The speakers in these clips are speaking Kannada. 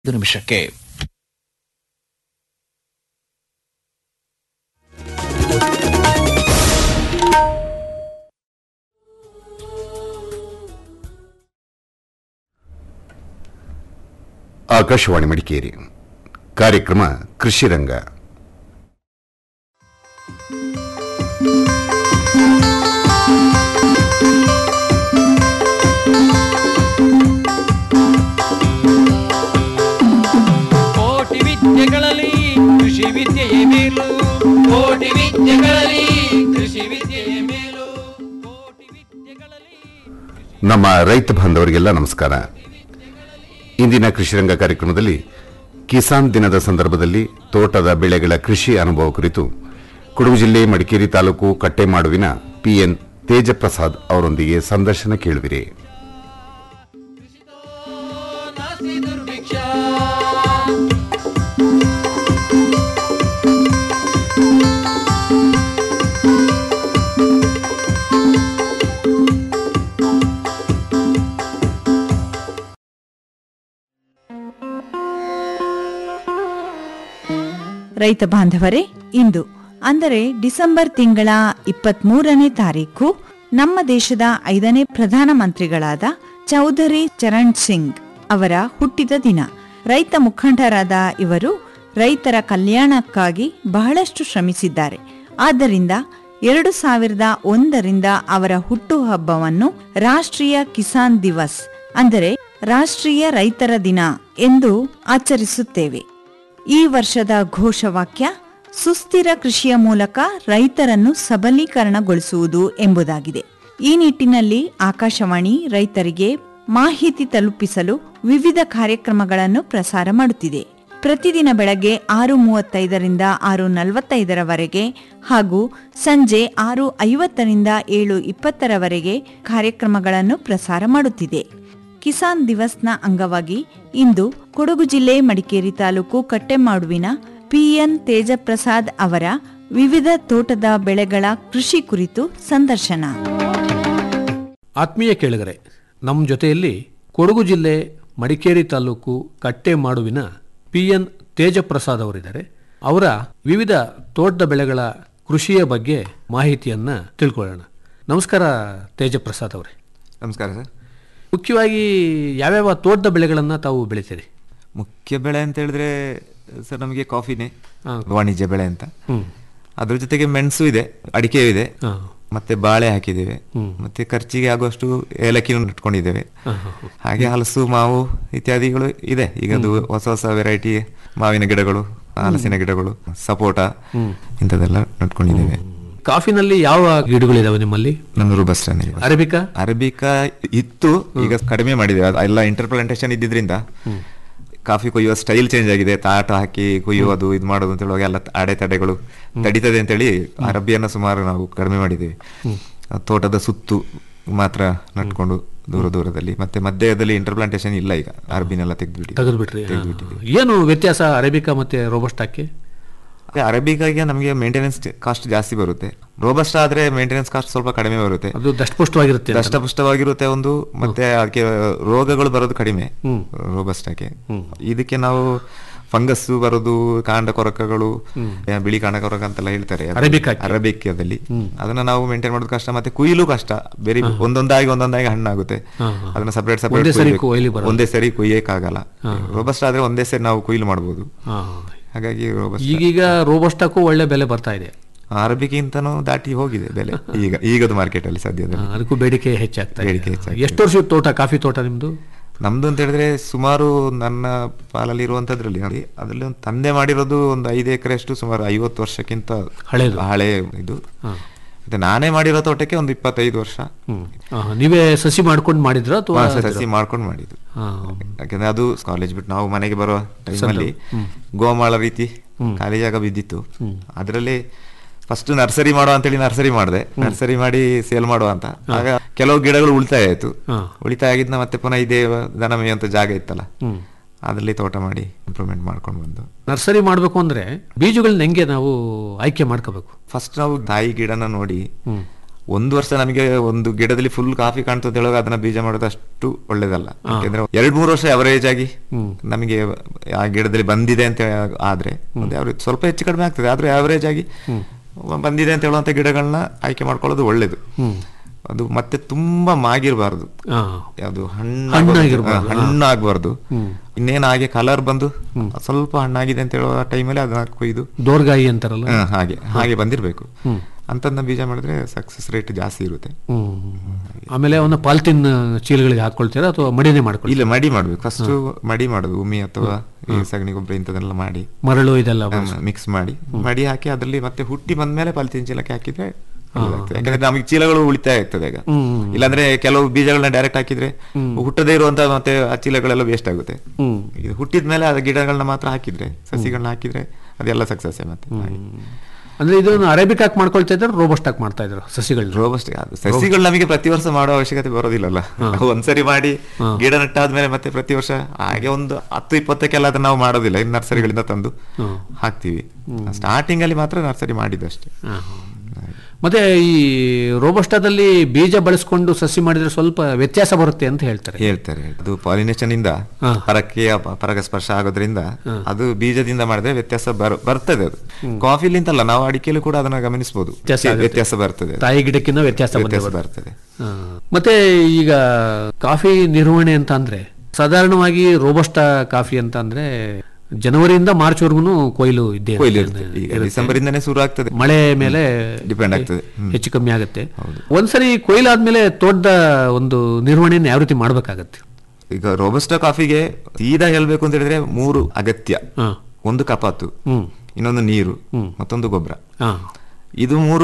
ಐದು ನಿಮಿಷಕ್ಕೆ ಆಕಾಶವಾಣಿ ಮಡಿಕೇರಿ ಕಾರ್ಯಕ್ರಮ ಕೃಷಿ ರಂಗ ಕೋಟಿ ವಿದ್ಯೆಗಳಲ್ಲಿ ಕೃಷಿ ವಿದ್ಯೆಯೇ ಮೇಲು ಕೋಟಿ ವಿದ್ಯೆಗಳಲ್ಲಿ ಕೃಷಿ ವಿದ್ಯೆಯೇ ಮೇಲು ಕೋಟಿ ವಿದ್ಯೆಗಳಲ್ಲಿ ನಮ್ಮ ರೈತ ಬಾಂಧವರಿಗೆಲ್ಲ ನಮಸ್ಕಾರ ಇಂದಿನ ಕೃಷಿ ರಂಗ ಕಾರ್ಯಕ್ರಮದಲ್ಲಿ ಕಿಸಾನ್ ದಿನದ ಸಂದರ್ಭದಲ್ಲಿ ತೋಟದ ಬೆಳೆಗಳ ಕೃಷಿ ಅನುಭವ ಕುರಿತು ಕೊಡಗು ಜಿಲ್ಲೆ ಮಡಿಕೇರಿ ತಾಲೂಕು ಕಟ್ಟೆಮಾಡುವಿನ ಪಿಎನ್ ತೇಜಪ್ರಸಾದ್ ಅವರೊಂದಿಗೆ ಸಂದರ್ಶನ ಕೇಳುವಿರಿ ನಾಸ್ತಿ ದುರ್ಭಿಕ್ಷ ರೈತ ಬಾಂಧವರೇ ಇಂದು ಅಂದರೆ ಡಿಸೆಂಬರ್ ತಿಂಗಳ ಇಪ್ಪತ್ಮೂರನೇ ತಾರೀಕು ನಮ್ಮ ದೇಶದ ಐದನೇ ಪ್ರಧಾನಮಂತ್ರಿಗಳಾದ ಚೌಧರಿ ಚರಣ್ ಸಿಂಗ್ ಅವರ ಹುಟ್ಟಿದ ದಿನ ರೈತ ಮುಖಂಡರಾದ ಇವರು ರೈತರ ಕಲ್ಯಾಣಕ್ಕಾಗಿ ಬಹಳಷ್ಟು ಶ್ರಮಿಸಿದ್ದಾರೆ ಆದ್ದರಿಂದ ಎರಡು ಸಾವಿರದ ಒಂದರಿಂದ ಅವರ ಹುಟ್ಟುಹಬ್ಬವನ್ನು ರಾಷ್ಟ್ರೀಯ ಕಿಸಾನ್ ದಿವಸ್ ಅಂದರೆ ರಾಷ್ಟ್ರೀಯ ರೈತರ ದಿನ ಎಂದು ಆಚರಿಸುತ್ತೇವೆ ಈ ವರ್ಷದ ಘೋಷವಾಕ್ಯ ಸುಸ್ಥಿರ ಕೃಷಿಯ ಮೂಲಕ ರೈತರನ್ನು ಸಬಲೀಕರಣಗೊಳಿಸುವುದು ಎಂಬುದಾಗಿದೆ ಈ ನಿಟ್ಟಿನಲ್ಲಿ ಆಕಾಶವಾಣಿ ರೈತರಿಗೆ ಮಾಹಿತಿ ತಲುಪಿಸಲು ವಿವಿಧ ಕಾರ್ಯಕ್ರಮಗಳನ್ನು ಪ್ರಸಾರ ಮಾಡುತ್ತಿದೆ ಪ್ರತಿದಿನ ಬೆಳಗ್ಗೆ ಆರು ಮೂವತ್ತೈದರಿಂದ ಆರು ನಲವತ್ತೈದರವರೆಗೆ ಹಾಗೂ ಸಂಜೆ ಆರು ಐವತ್ತರಿಂದ ಏಳು ಇಪ್ಪತ್ತರವರೆಗೆ ಕಾರ್ಯಕ್ರಮಗಳನ್ನು ಪ್ರಸಾರ ಮಾಡುತ್ತಿದೆ ಕಿಸಾನ್ ದಿವಸ್ನ ಅಂಗವಾಗಿ ಇಂದು ಕೊಡಗು ಜಿಲ್ಲೆ ಮಡಿಕೇರಿ ತಾಲೂಕು ಕಟ್ಟೆಮಾಡುವಿನ ಪಿಎನ್ ತೇಜಪ್ರಸಾದ್ ಅವರ ವಿವಿಧ ತೋಟದ ಬೆಳೆಗಳ ಕೃಷಿ ಕುರಿತು ಸಂದರ್ಶನ ಆತ್ಮೀಯ ಕೇಳಿಗರೆ ನಮ್ಮ ಜೊತೆಯಲ್ಲಿ ಕೊಡಗು ಜಿಲ್ಲೆ ಮಡಿಕೇರಿ ತಾಲೂಕು ಕಟ್ಟೆ ಮಾಡುವಿನ ಪಿ ಎನ್ ತೇಜಪ್ರಸಾದ್ ಅವರಿದ್ದಾರೆ ಅವರ ವಿವಿಧ ತೋಟದ ಬೆಳೆಗಳ ಕೃಷಿಯ ಬಗ್ಗೆ ಮಾಹಿತಿಯನ್ನ ತಿಳ್ಕೊಳ್ಳೋಣ ನಮಸ್ಕಾರ ತೇಜಪ್ರಸಾದ್ ಅವರೇ ನಮಸ್ಕಾರ ಸರ್ ಮುಖ್ಯವಾಗಿ ಯಾವ್ಯಾವ ತೋಟದ ಬೆಳೆಗಳನ್ನು ತಾವು ಬೆಳಿತೀರಿ ಮುಖ್ಯ ಬೆಳೆ ಅಂತ ಹೇಳಿದ್ರೆ ಸರ್ ನಮಗೆ ಕಾಫಿನೇ ಹಾ. ವಾಣಿಜ್ಯ ಬೆಳೆ ಅಂತ ಹ್ಮ್. ಅದ್ರ ಜೊತೆಗೆ ಮೆಣಸು ಇದೆ ಅಡಿಕೆ ಇದೆ ಹಾ. ಮತ್ತೆ ಬಾಳೆ ಹಾಕಿದ್ದೇವೆ ಮತ್ತೆ ಖರ್ಚಿಗೆ ಆಗುವಷ್ಟು ಏಲಕ್ಕಿ ನೆಟ್ಕೊಂಡಿದ್ದೇವೆ ಹಾಗೆ ಹಲಸು ಮಾವು ಇತ್ಯಾದಿಗಳು ಇದೆ ಈಗ ಅದು ಹೊಸ ಹೊಸ ವೆರೈಟಿ ಮಾವಿನ ಗಿಡಗಳು ಹಲಸಿನ ಗಿಡಗಳು ಸಪೋಟ ಇಂಥದ್ದೆಲ್ಲ ನೆಟ್ಕೊಂಡಿದ್ದೇವೆ ಕಾಫಿನಲ್ಲಿ ಯಾವ ಗಿಡಗಳಿದಾವೆ ನಿಮ್ಮಲ್ಲಿ ನಮ್ಮ ರುಬಸ್ಟನ್ ಅರೇಬಿಕಾ ಅರಬಿಕಾ ಇತ್ತು ಈಗ ಕಡಿಮೆ ಮಾಡಿದೆ ಅದ್- ಎಲ್ಲ ಇಂಟರ್ಪ್ಲಾಂಟೇಶನ್ ಇದ್ದಿದ್ರಿಂದ ಕಾಫಿ ಕೊಯ್ಯುವ ಸ್ಟೈಲ್ ಚೇಂಜ್ ಆಗಿದೆ ತಾಟ ಹಾಕಿ ಕೊಯ್ಯುವುದು ಇದು ಮಾಡೋದು ಅಂತ ಹೇಳುವಾಗ ಎಲ್ಲ ಅಡೆತಡೆಗಳು ತಡೀತದೆ ಅಂತೇಳಿ ಅರಬಿಯನ್ನ ಸುಮಾರು ನಾವು ಕಡಿಮೆ ಮಾಡಿದ್ದೇವೆ ಆ ತೋಟದ ಸುತ್ತು ಮಾತ್ರ ನಟ್ಕೊಂಡು ದೂರ ದೂರದಲ್ಲಿ ಮತ್ತೆ ಮಧ್ಯದಲ್ಲಿ ಇಂಟರ್ಪ್ಲಾಂಟೇಶನ್ ಇಲ್ಲ ಈಗ ಅರಬಿನೆಲ್ಲ ತೆಗೆದುಬಿಟ್ಟು ತೆಗೆದುಬಿಟ್ರಿ ಏನು ವ್ಯತ್ಯಾಸ ಅರೇಬಿಕಾ ಮತ್ತೆ ರೋಬಸ್ಟಾಕ್ಕೆ ಅರಬಿಕಾಗೆ ನಮಗೆ ಮೇಂಟೆನೆನ್ಸ್ ಕಾಸ್ಟ್ ಜಾಸ್ತಿ ಬರುತ್ತೆ ರೋಬಸ್ಟ್ ಆದ್ರೆ ಮೇಂಟೆನೆನ್ಸ್ ಕಾಸ್ಟ್ ಸ್ವಲ್ಪ ಕಡಿಮೆ ಬರುತ್ತೆ ಅದು ದಷ್ಟಪುಷ್ಟವಾಗಿರುತ್ತೆ ಅಂತ. ದಷ್ಟಪುಷ್ಟವಾಗಿರುತ್ತೆ ಒಂದು ಮತ್ತೆ ಅದಕ್ಕೆ ರೋಗಗಳು ಬರೋದು ಕಡಿಮೆ ರೋಬಸ್ಟಕ್ಕೆ ಇದಕ್ಕೆ ನಾವು ಫಂಗಸ್ ಬರೋದು ಕಾಂಡ ಕೊರಕಗಳು ಆ, ಬಿಳಿ ಕಾಂಡ ಕೊರಕ ಅಂತೆಲ್ಲ ಹೇಳ್ತಾರೆ ಅದು ಅರೇಬಿಕಾಕ್ಕೆ. ಅರೇಬಿಕಾದಲ್ಲಿ ಅದನ್ನ ನಾವು ಮೇಂಟೈನ್ ಮಾಡೋದು ಕಷ್ಟ ಮತ್ತೆ ಕುಯ್ಲು ಕಷ್ಟ ಬೇರೆ ಒಂದೊಂದಾಗಿ ಒಂದೊಂದಾಗಿ ಹಣ್ಣಾಗುತ್ತೆ ಹಾ, ಹಾ. ಅದನ್ನ ಸಪರೇಟ್ ಒಂದೇ ಸರಿ ಸಪರೇಟ್ ಕೊಯ್ಲಿ ಬರೋದು. ಒಂದೇ ಸರಿ ಕುಯ್ಯಕ್ಕಾಗಲ್ಲ ರೋಬಸ್ಟ್ ಆದ್ರೆ ಒಂದೇ ಸರಿ ನಾವು ಕುಯ್ಲು ಮಾಡಬಹುದು ಹಾ. ಹಾಗಾಗಿ ರೋಬಸ್ಟ್ ಈಗೀಗ ರೋಬಸ್ಟಕ್ಕೂ ಒಳ್ಳೆ ಬೆಲೆ ಬರ್ತಾ ಇದೆ ಅರಬಿಗಿಂತನೂ ದಾಟಿ ಹೋಗಿದೆ ಬೆಲೆ ಈಗ ಈಗದು ಮಾರ್ಕೆಟ್ ಅಲ್ಲಿ ಸದ್ಯದಲ್ಲಿ ಆ, ಅದಕ್ಕೂ ಬೇಡಿಕೆ ಹೆಚ್ಚಾಗ್ತಾ ಬೇಡಿಕೆ ಇದೆ ಹೆಚ್ಚಾಗ್ತಾ ಎಷ್ಟು ವರ್ಷದ ತೋಟ ಕಾಫಿ ತೋಟ ನಿಮ್ದು ನಮ್ದು ಅಂತ ಹೇಳಿದ್ರೆ ಸುಮಾರು ನನ್ನ ಪಾಲಲ್ಲಿ ಇರುವಂತದ್ರಲ್ಲಿ ನೋಡಿ ಅದರಲ್ಲಿ ಒಂದು ತಂದೆ ಮಾಡಿರೋದು ಒಂದು ಐದು ಎಕರೆಷ್ಟು ಸುಮಾರು ಐವತ್ತು ವರ್ಷಕ್ಕಿಂತ ಹಳೇದು. ಹಳೆ ಇದು ಮತ್ತೆ ನಾನೇ ಮಾಡಿರೋ ತೋಟಕ್ಕೆ ಒಂದು ಇಪ್ಪತ್ತೈದು ವರ್ಷ ಹ್ಮ್. ಆ, ನೀವೇ ಸಸಿ ಮಾಡ್ಕೊಂಡು ಮಾಡಿದ್ರ ಅಥವಾ ಹಾ, ಸಸಿ ಮಾಡ್ಕೊಂಡು ಮಾಡಿದ್ದು ಹಾ. ಯಾಕಂದ್ರೆ ಅದು ಕಾಲೇಜ್ ಬಿಟ್ಟು ನಾವು ಮನೆಗೆ ಬರುವ ಟೈಮಲ್ಲಿ ಗೋಮಾಳ ರೀತಿ ಖಾಲಿ ಜಾಗ ಬಿದ್ದಿತ್ತು ಅದರಲ್ಲಿ ಫಸ್ಟ್ ನರ್ಸರಿ ಮಾಡುವ ಅಂತೇಳಿ ನರ್ಸರಿ ಮಾಡಿದೆ ನರ್ಸರಿ ಮಾಡಿ ಸೇಲ್ ಮಾಡುವ ಅಂತ ಆಗ ಕೆಲವು ಗಿಡಗಳು ಉಳಿತಾಯ ಆಯ್ತು ಹಾ. ಉಳಿತಾಯ ಆಗಿದ್ನ ಮತ್ತೆ ಪುನಃ ಇದೇ ದನ ಮೇಯುವಂತ ಜಾಗ ಇತ್ತಲ್ಲ ಅದರಲ್ಲಿ ತೋಟ ಮಾಡಿ ಇಂಪ್ರೂವ್ಮೆಂಟ್ ಮಾಡ್ಕೊಂಡು ಬಂದು ನರ್ಸರಿ ಮಾಡ್ಬೇಕು ಅಂದ್ರೆ ಬೀಜಗಳನ್ನ ಹೆಂಗೆ ನಾವು ಆಯ್ಕೆ ಮಾಡ್ಕೋಬೇಕು ಫಸ್ಟ್ ನಾವು ತಾಯಿ ಗಿಡನ ನೋಡಿ ಒಂದು ವರ್ಷ ನಮಗೆ ಒಂದು ಗಿಡದಲ್ಲಿ ಫುಲ್ ಕಾಫಿ ಕಾಣ್ತು ಅಂತ ಹೇಳುವಾಗ ಅದನ್ನ ಬೀಜ ಮಾಡೋದು ಅಷ್ಟು ಒಳ್ಳೇದಲ್ಲ ಯಾಕೆಂದ್ರೆ ಎರಡ್ ಮೂರು ವರ್ಷ ಅವರೇಜ್ ಆಗಿ ನಮಗೆ ಆ ಗಿಡದಲ್ಲಿ ಬಂದಿದೆ ಅಂತ ಆದ್ರೆ ಒಂದು average ಸ್ವಲ್ಪ ಹೆಚ್ಚು ಕಡಿಮೆ ಆಗ್ತದೆ ಆದ್ರೆ ಅವರೇಜ್ ಆಗಿ ಬಂದಿದೆ ಅಂತ ಹೇಳುವಂತ ಗಿಡಗಳನ್ನ ಆಯ್ಕೆ ಮಾಡ್ಕೊಳ್ಳೋದು ಒಳ್ಳೇದು ಅದು ಮತ್ತೆ ತುಂಬಾ ಮಾಗಿರ್ಬಾರ್ದು ಆ, ಯಾವುದು ಹಣ್ಣಾಗಿರ್ಬಾರ್ದು, ಹಣ್ಣಾಗಿರ್ಬಾರ್ದು ಹಣ್ಣಾಗಬಾರ್ದು ಇನ್ನೇನು ಹಾಗೆ ಕಲರ್ ಬಂದು ಸ್ವಲ್ಪ ಹಣ್ಣಾಗಿದೆ ಅಂತ ಹೇಳುವ ಟೈಮಲ್ಲಿ ಅದನ್ನ ಕೊಯ್ದು ದೋರ್ಗಾಯಿ ಅಂತಾರಲ್ಲ ಹ, ಹಾಗೆ ಹಾಗೆ ಬಂದಿರಬೇಕು ಅಂತದನ್ನ ಬೀಜ ಮಾಡಿದ್ರೆ ಸಕ್ಸಸ್ ರೇಟ್ ಜಾಸ್ತಿ ಇರುತ್ತೆ ಹ್ಮ್ ಆಮೇಲೆ ಅವನ್ನ ಪಾಲ್ತಿನ್ ಚೀಲಗಳಿಗೆ ಹಾಕೊಳ್ತೀರಾ ಅಥವಾ ಮಡಿನೇ ಮಾಡ್ಕೊಳ್ತೀರಾ ಇಲ್ಲ ಮಡಿ ಮಾಡ್ಬೇಕು ಫಸ್ಟ್ ಮಡಿ ಮಾಡೋದು ಉಮಿ ಅಥವಾ ಈ ಸಗಣಿ ಗೊಬ್ಬರ ಇಂಥದೆಲ್ಲ ಮಾಡಿ ಮರಳು ಇದೆಲ್ಲ ಬಳಸಿ. ಮಿಕ್ಸ್ ಮಾಡಿ ಮಡಿ ಹಾಕಿ ಅದರಲ್ಲಿ ಮತ್ತೆ ಹುಟ್ಟಿ ಬಂದ್ಮೇಲೆ ಪಾಲಿಥೀನ್ ಚೀಲಕ್ಕೆ ಹಾಕಿದ್ರೆ ಒಳ್ಳೆದಾಗ್ತದೆ. ಯಾಕಂದ್ರೆ ನಮಗೆ ಚೀಲಗಳು ಉಳಿತಾಯ ಆಗ್ತದೆ ಈಗ ಇಲ್ಲಾಂದ್ರೆ ಕೆಲವು ಬೀಜಗಳನ್ನ ಡೈರೆಕ್ಟ್ ಹಾಕಿದ್ರೆ ಹುಟ್ಟದೇ ಇರುವಂತ ಮತ್ತೆ ಆ ಚೀಲಗಳೆಲ್ಲ ವೇಸ್ಟ್ ಆಗುತ್ತೆ ಹ್ಮ್ ಇದು ಹುಟ್ಟಿದ ಮೇಲೆ ಆ ಗಿಡಗಳನ್ನ ಮಾತ್ರ ಹಾಕಿದ್ರೆ ಸಸಿಗಳನ್ನ ಹಾಕಿದ್ರೆ ಅದೆಲ್ಲ ಸಕ್ಸಸ್ ಮತ್ತೆ ಹಾಗೆ. ಅಂದ್ರೆ ಇದನ್ನು ಅರೇಬಿಕ್ ಹಾಕಿ ಮಾಡ್ಕೊಳ್ತಾ ಇದ್ದಾರೆ ರೋಬಸ್ಟ್ ಹಾಕಿ ಮಾಡ್ತಾ ಇದ್ರು ಸಸಿಗಳನ್ನ ರೋಬಸ್ಟ್ ಅದು ಸಸಿಗಳು ನಮಗೆ ಪ್ರತಿ ವರ್ಷ ಮಾಡೋ ಅವಶ್ಯಕತೆ ಬರೋದಿಲ್ಲಲ್ಲ ನಾವು ಒಂದ್ಸರಿ ಮಾಡಿ ಗಿಡ ನೆಟ್ಟಾದ್ಮೇಲೆ ಮತ್ತೆ ಪ್ರತಿ ವರ್ಷ ಹಾಗೆ ಒಂದು ಹತ್ತು ಇಪ್ಪತ್ತಕ್ಕೆಲ್ಲ ಅದನ್ನ ನಾವು ಮಾಡೋದಿಲ್ಲ ಇನ್ನು ನರ್ಸರಿಗಳಿಂದ ತಂದು ಹಾಕ್ತಿವಿ ಸ್ಟಾರ್ಟಿಂಗ್ ಅಲ್ಲಿ ಮಾತ್ರ ನರ್ಸರಿ ಮಾಡಿದ್ದಷ್ಟೇ ಹಾ, ಹಾ. ಮತ್ತೆ ಈ ರೋಬಸ್ಟಾದಲ್ಲಿ ಬೀಜ ಬಳಸ್ಕೊಂಡು ಸಸಿ ಮಾಡಿದ್ರೆ ಸ್ವಲ್ಪ ವ್ಯತ್ಯಾಸ ಬರುತ್ತೆ ಅಂತ ಹೇಳ್ತಾರೆ ಹೇಳ್ತಾರೆ ಅದು ಪಾಲಿನೇಷನ್ ಇಂದ ಹಾ. ಪರಕ್ಕೆ ಅಪ- ಪರಾಗಸ್ಪರ್ಶ ಆಗೋದ್ರಿಂದ ಅದು ಬೀಜದಿಂದ ಮಾಡಿದ್ರೆ ವ್ಯತ್ಯಾಸ ಬರ್- ಬರ್ತದೆ ಅದು ಕಾಫಿಲಿಂತಲ್ಲ ನಾವು ಅಡಿಕೆಲು ಕೂಡ ಅದನ್ನ ಗಮನಿಸಬಹುದು ವ್ಯತ್ಯಾಸ ಆಗುತ್ತೆ. ವ್ಯತ್ಯಾಸ ಬರ್ತದೆ ಅದು. ತಾಯಿ ಗಿಡಕ್ಕಿಂತ ವ್ಯತ್ಯಾಸ ಬಂದೇ ವ್ಯತ್ಯಾಸ ಬರುತ್ತೆ. ಬರ್ತದೆ ಹಾ. ಮತ್ತೆ ಈಗ ಕಾಫಿ ನಿರ್ವಹಣೆ ಅಂತ ಅಂದ್ರೆ ಸಾಧಾರಣವಾಗಿ ರೋಬಸ್ಟಾ ಕಾಫಿ ಅಂತ ಅಂದ್ರೆ ಜನವರಿಯಿಂದ ಮಾರ್ಚ್ ವರ್ಗು ಕೊಯ್ಲು ಇದ್ದೇ ಕೊಯ್ಲು ಇರುತ್ತೆ. ಇರುತ್ತೆ ಈಗ ಡಿಸೆಂಬರ್ ಇಂದನೇ ಶುರು ಆಗ್ತದೆ ಮಳೆ ಮೇಲೆ ಡಿಪೆಂಡ್ ಆಗ್ತದೆ ಹ್ಮ್. ಹೆಚ್ಚು ಕಮ್ಮಿ ಆಗುತ್ತೆ ಒಂದ್ಸರಿ ಕೊಯ್ಲಾದ್ಮೇಲೆ ತೋಟದ ಒಂದು ನಿರ್ವಹಣೆಯನ್ನು ಯಾವ ರೀತಿ ಮಾಡ್ಬೇಕಾಗತ್ತೆ ಈಗ ರೋಬಸ್ಟಾ ಕಾಫಿಗೆ ಸೀದಾ ಹೇಳ್ಬೇಕು ಅಂತ ಹೇಳಿದ್ರೆ ಮೂರು ಅಗತ್ಯ ಹಾ ಒಂದು ಕಪಾತು ಹ್ಮ್ ಇನ್ನೊಂದು ನೀರು ಮತ್ತೊಂದು ಗೊಬ್ಬರ ಹಾ ಇದು ಮೂರು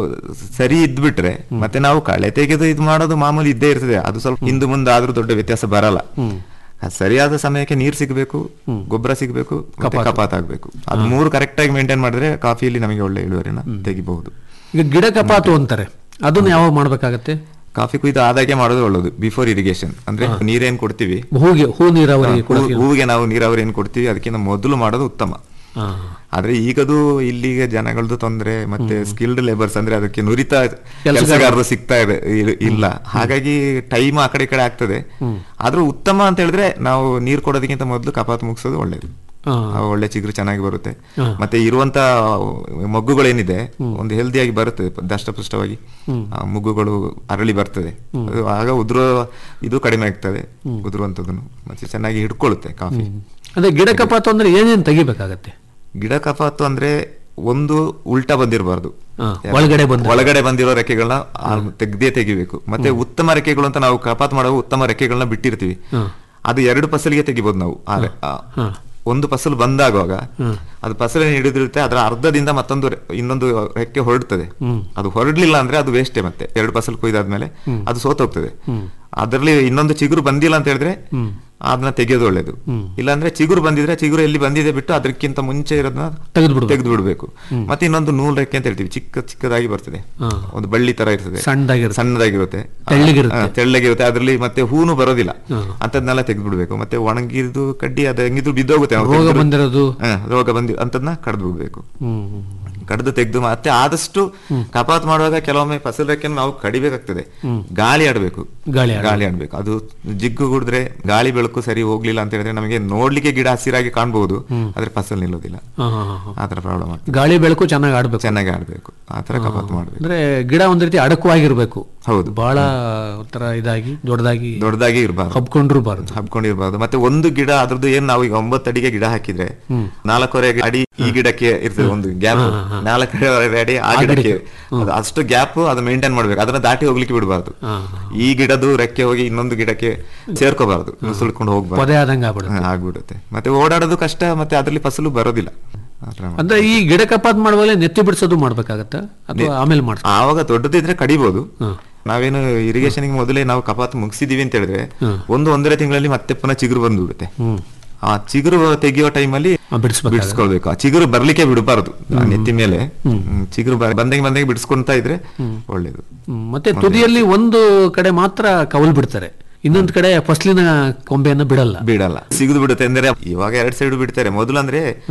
ಸರಿ ಇದ್ಬಿಟ್ರೆ ಮತ್ತೆ ನಾವು ಕಳೆ ತೆಗೆದು ಇದು ಮಾಡೋದು ಮಾಮೂಲಿ ಇದ್ದೇ ಇರ್ತದೆ ಅದು ಸ್ವಲ್ಪ ಹಿಂದೆ ಮುಂದೆ ಆದ್ರೂ ದೊಡ್ಡ ವ್ಯತ್ಯಾಸ ಬರಲ್ಲ ಅದ್ ಸರಿಯಾದ ಸಮಯಕ್ಕೆ ನೀರು ಸಿಗಬೇಕು ಗೊಬ್ಬರ ಸಿಗಬೇಕು ಮತ್ತೆ ಕಪಾತ್ ಆಗ್ಬೇಕು ಅದು ಮೂರು ಕರೆಕ್ಟ್ ಆಗಿ ಮೇಂಟೈನ್ ಮಾಡಿದ್ರೆ ಕಾಫಿಯಲ್ಲಿ ನಮಗೆ ಒಳ್ಳೆ ಇಳುವರಿನ ತೆಗಿಬಹುದು ಈಗ ಗಿಡ ಕಪಾತು ಅಂತಾರೆ ಅದನ್ನ ಯಾವಾಗ ಮಾಡ್ಬೇಕಾಗತ್ತೆ ಕಾಫಿ ಕುಯ್ದು ಆದಾಗೆ ಮಾಡೋದು ಒಳ್ಳೇದು ಬಿಫೋರ್ ಇರಿಗೇಷನ್ ಅಂದ್ರೆ ನೀರೇನ್ ಕೊಡ್ತೀವಿ ಹೂಗೆ ಹೂ ನೀರಾವರಿ ಕೂಡ ಹೂ- ಹೂವಿಗೆ ನಾವು ನೀರಾವರಿ ಏನ್ ಕೊಡ್ತೀವಿ ಅದಕ್ಕಿಂತ ಮೊದಲು ಮಾಡೋದು ಉತ್ತಮ ಹಾ. ಆದ್ರೆ ಈಗದು ಇಲ್ಲಿಗೆ ಜನಗಳದ್ದು ತೊಂದ್ರೆ ಮತ್ತೆ ಸ್ಕಿಲ್ಡ್ ಲೇಬರ್ಸ್ ಅಂದ್ರೆ ಅದಕ್ಕೆ ನುರಿತ ಕೆಲಸಗಾರರು ಸಿಗ್ತಾ ಇದೆ ಇಲ್- ಇಲ್ಲ ಹಾಗಾಗಿ ಟೈಮ್ ಆ ಕಡೆ ಈ ಕಡೆ ಆಗ್ತದೆ ಆದ್ರೂ ಉತ್ತಮ ಅಂತ ಹೇಳಿದ್ರೆ ನಾವು ನೀರ್ ಕೊಡೋದಕ್ಕಿಂತ ಮೊದಲು ಕಪಾತ್ ಮುಗಿಸೋದು ಒಳ್ಳೇದು ಹಾ. ಆ ಒಳ್ಳೆ ಚಿಗುರು ಚೆನ್ನಾಗಿ ಬರುತ್ತೆ ಮತ್ತೆ ಇರುವಂತ ಮೊಗ್ಗುಗಳೇನಿದೆ ಒಂದು ಹೆಲ್ದಿಯಾಗಿ ಬರುತ್ತೆ ದಷ್ಟಪುಷ್ಟವಾಗಿ ಆ ಮೊಗ್ಗುಗಳು ಅರಳಿ ಬರ್ತದೆ ಅದು ಆಗ ಉದುರೋ ಇದು ಕಡಿಮೆ ಆಗ್ತದೆ ಉದುರುವಂತದನ್ನು ಮತ್ತೆ ಚೆನ್ನಾಗಿ ಹಿಡ್ಕೊಳ್ಳುತ್ತೆ ಕಾಫಿ ಅಂದ್ರೆ ಗಿಡ ಕಪಾತು ಅಂದ್ರೆ ಏನೇನ್ ತೆಗಿಬೇಕಾಗತ್ತೆ ಗಿಡ ಕಪಾತು ಅಂದ್ರೆ ಒಂದು ಉಲ್ಟಾ ಬಂದಿರಬಾರ್ದು ಹಾ, ಒಳಗಡೆ ಬಂದ ಒಳಗಡೆ ಬಂದಿರೋ ರೆಕ್ಕೆಗಳನ್ನ ತೆಗ್ದೇ ತೆಗಿಬೇಕು ಮತ್ತೆ ಉತ್ತಮ ರೆಕ್ಕೆಗಳು ಅಂತ ನಾವು ಕಪಾತ್ ಮಾಡುವ ಉತ್ತಮ ರೆಕ್ಕೆಗಳನ್ನ ಬಿಟ್ಟಿರ್ತೀವಿ ಅದು ಎರಡು ಫಸಲಿಗೆ ತೆಗಿಬಹುದು ನಾವು ಆ ರೆ- ಆ ಒಂದು ಫಸಲು ಬಂದಾಗುವಾಗ ಅದು ಫಸಲಿನ ಹಿಡಿದಿರುತ್ತೆ ಅದರ ಅರ್ಧದಿಂದ ಮತ್ತೊಂದು ರೆ- ಇನ್ನೊಂದು ರೆಕ್ಕೆ ಹೊರಡ್ತದೆ ಅದು ಹೊರಡ್ಲಿಲ್ಲ ಅಂದ್ರೆ ಅದು ವೇಸ್ಟೇ ಮತ್ತೆ ಎರಡು ಫಸಲು ಕೊಯ್ದಾದ್ಮೇಲೆ ಅದು ಸೋತೋಗ್ತದೆ ಅದರಲ್ಲಿ ಇನ್ನೊಂದು ಚಿಗುರು ಬಂದಿಲ್ಲ ಅಂತ ಹೇಳಿದ್ರೆ ಅದನ್ನ ತೆಗೆಯೋದು ಒಳ್ಳೇದು ಇಲ್ಲಾಂದ್ರೆ ಚಿಗುರು ಬಂದಿದ್ರೆ ಚಿಗುರು ಎಲ್ಲಿ ಬಂದಿದೆ ಬಿಟ್ಟು ಅದಕ್ಕಿಂತ ಮುಂಚೆ ಇರೋದನ್ನ ತೆಗೆದ್ಬಿಡ್ಬೇಕು. ತೆಗೆದು ಬಿಡ್ಬೇಕು ಮತ್ತೆ ಇನ್ನೊಂದು ನೂಲ್ ರೆಕ್ಕೆ ಅಂತ ಹೇಳ್ತೀವಿ ಚಿಕ್ಕ ಚಿಕ್ಕದಾಗಿ ಬರ್ತದೆ ಹಾ. ಒಂದು ಬಳ್ಳಿ ತರ ಇರ್ತದೆ ಸಣ್ಣದಾಗಿರುತ್ತೆ. ಸಣ್ಣದಾಗಿರುತ್ತೆ ತೆಳ್ಳಗಿರುತ್ತೆ. ಆ, ತೆಳ್ಳಗಿರುತ್ತೆ ಅದ್ರಲ್ಲಿ ಮತ್ತೆ ಹೂನು ಬರೋದಿಲ್ಲ ಅಂತದ್ನೆಲ್ಲ ತೆಗೆದು ಬಿಡ್ಬೇಕು ಮತ್ತೆ ಒಣಗಿದ್ದು ಕಡ್ಡಿ ಅದು ಹೆಂಗಿದ್ರು ಬಿದ್ದೋಗುತ್ತೆ ನಾವು ರೋಗ ತೆಗ್ದ್ರು- ಬಂದಿರೋದು ಹಾ, ರೋಗ ಬಂದಿ ಅಂತದ್ನ ಕಡ್ದು ಬಿಡ್ಬೇಕು ಹ್ಮ್ ಕಡ್ದು ತೆಗೆದು ಮತ್ತೆ ಆದಷ್ಟು ಕಪಾತ್ ಮಾಡುವಾಗ ಕೆಲವೊಮ್ಮೆ ಫಸಲ್ ರೆಕ್ಕೆಯನ್ನು ನಾವು ಕಡಿಬೇಕಾಗ್ತದೆ ಗಾಳಿ ಆಡ್ಬೇಕು ಗಾಳಿ ಆಡ್ಬೇಕು. ಗಾಳಿ ಆಡ್ಬೇಕು ಅದು ಜಿಗ್ಗು ಗುಡಿದ್ರೆ ಗಾಳಿ ಬೆಳಕು ಸರಿ ಹೋಗ್ಲಿಲ್ಲ ಅಂತ ಹೇಳಿದ್ರೆ ನಮಗೆ ನೋಡ್ಲಿಕ್ಕೆ ಗಿಡ ಹಸಿರಾಗಿ ಕಾಣಬಹುದು ಆದ್ರೆ ಫಸಲ್ ನಿಲ್ಲೋದಿಲ್ಲ ಹಾ, ಹಾ, ಹಾ, ಹಾ. ಆತರ ಪ್ರಾಬ್ಲಮ್ ಆಗ್ತದೆ ಗಾಳಿ ಬೆಳಕು ಚೆನ್ನಾಗಿ ಆಡ್ಬೇಕು ಚೆನ್ನಾಗಿ ಆಡ್ಬೇಕು ಆತರ ಕಪಾತ್ ಮಾಡ್ಬೇಕು ಅಂದ್ರೆ ಗಿಡ ಒಂದ್ ರೀತಿ ಅಡಕವಾಗಿರ್ಬೇಕು ಹೌದು. ಬಹಳ ಒಂಥರ ಇದಾಗಿ ದೊಡ್ಡದಾಗಿ ದೊಡ್ಡದಾಗಿ ಇರಬಾರ್ದು ಹಬ್ಕೊಂಡಿರ್ಬಾರ್ದು ಹಬ್ಕೊಂಡಿರ್ಬಾರ್ದು ಮತ್ತೆ ಒಂದು ಗಿಡ ಅದ್ರದ್ದು ಏನ್ ನಾವು ಈಗ ಒಂಬತ್ತು ಅಡಿಗೆ ಗಿಡ ಹಾಕಿದ್ರೆ ನಾಲ್ಕೂವರೆ ಅಡಿ ಈ ಗಿಡಕ್ಕೆ ಇರ್ತದೆ ಒಂದು ಗ್ಯಾಪ್ ನಾಲ್ಕೂವರೆ ಅಡಿ ಆ ಗಿಡಕ್ಕೆ ಅದು ಅಷ್ಟು ಗ್ಯಾಪ್ ಅದು ಮೇಂಟೈನ್ ಮಾಡ್ಬೇಕು ಅದನ್ನ ದಾಟಿ ಹೋಗ್ಲಿಕ್ಕೆ ಬಿಡಬಾರ್ದು ಈ ಗಿಡದು ರೆಕ್ಕೆ ಹೋಗಿ ಇನ್ನೊಂದು ಗಿಡಕ್ಕೆ ಸೇರ್ಕೋಬಾರ್ದು ನುಸುಳ್ಕೊಂಡು ಹೋಗ್ಬಾರ್ದು ಪೊದೆ ಆದಂಗ ಆಗ್ಬಿಡುತ್ತೆ ಹಾ, ಆಗ್ಬಿಡುತ್ತೆ ಮತ್ತೆ ಓಡಾಡೋದು ಕಷ್ಟ ಮತ್ತೆ ಅದ್ರಲ್ಲಿ ಫಸಲು ಬರೋದಿಲ್ಲ ಆ ಥರ ಮಾಡಿ. ಅಂದ್ರೆ ಈ ಗಿಡ ಕಪಾತ್ ಮಾಡುವಾಗಲೇ ನೆತ್ತಿ ಬಿಡಿಸೋದು ಮಾಡ್ಬೇಕಾಗತ್ತ ಅಥವಾ ಆಮೇಲೆ ಮಾಡ್ಸ ಆವಾಗ ದೊಡ್ಡದಿದ್ರೆ ಕಡಿಬಹುದು ನಾವೇನು ಇರಿಗೇಷನ್ ಮೊದಲೇ ನಾವು ಕಪಾತ್ ಮುಗಿಸಿದೀವಿ ಅಂತ ಹೇಳಿದ್ರೆ ಒಂದು ಒಂದೂವರೆ ತಿಂಗಳಲ್ಲಿ ಮತ್ತೆ ಪುನಃ ಚಿಗುರು ಬಂದ್ಬಿಡುತ್ತೆ ಆ ಚಿಗುರು ತೆಗಿಯೋ ಟೈಮಲ್ಲಿ ಬಿಡಿಸ್ಬೇಕಾಗ ಬಿಡಿಸ್ಕೊಳ್ಬೇಕು ಆ ಚಿಗುರು ಬರ್ಲಿಕ್ಕೆ ಬಿಡಬಾರದು ಆ ನೆತ್ತಿ ಮೇಲೆ ಹ್ಮ್, ಚಿಗುರು ಬ- ಬಂದಂಗೆ ಬಂದಂಗೆ ಬಿಡಿಸ್ಕೊಂತಾ ಇದ್ರೆ ಒಳ್ಳೇದು ಮತ್ತೆ ತುದಿಯಲ್ಲಿ ಒಂದು ಕಡೆ ಮಾತ್ರ ಕವಲ್ ಬಿಡ್ತಾರೆ ಇನ್ನೊಂದು ಕಡೆ ಫಸ್ಲಿನ ಕೊಂಬೆಯನ್ನ ಬಿಡಲ್ಲ ಬಿಡಲ್ಲ ಸಿಗದು ಬಿಡುತ್ತೆ ಅಂದ್ರೆ ಇವಾಗ ಎರಡ್ ಸೈಡ್ ಬಿಡ್ತಾರೆ ಮೊದಲು ಅಂದ್ರೆ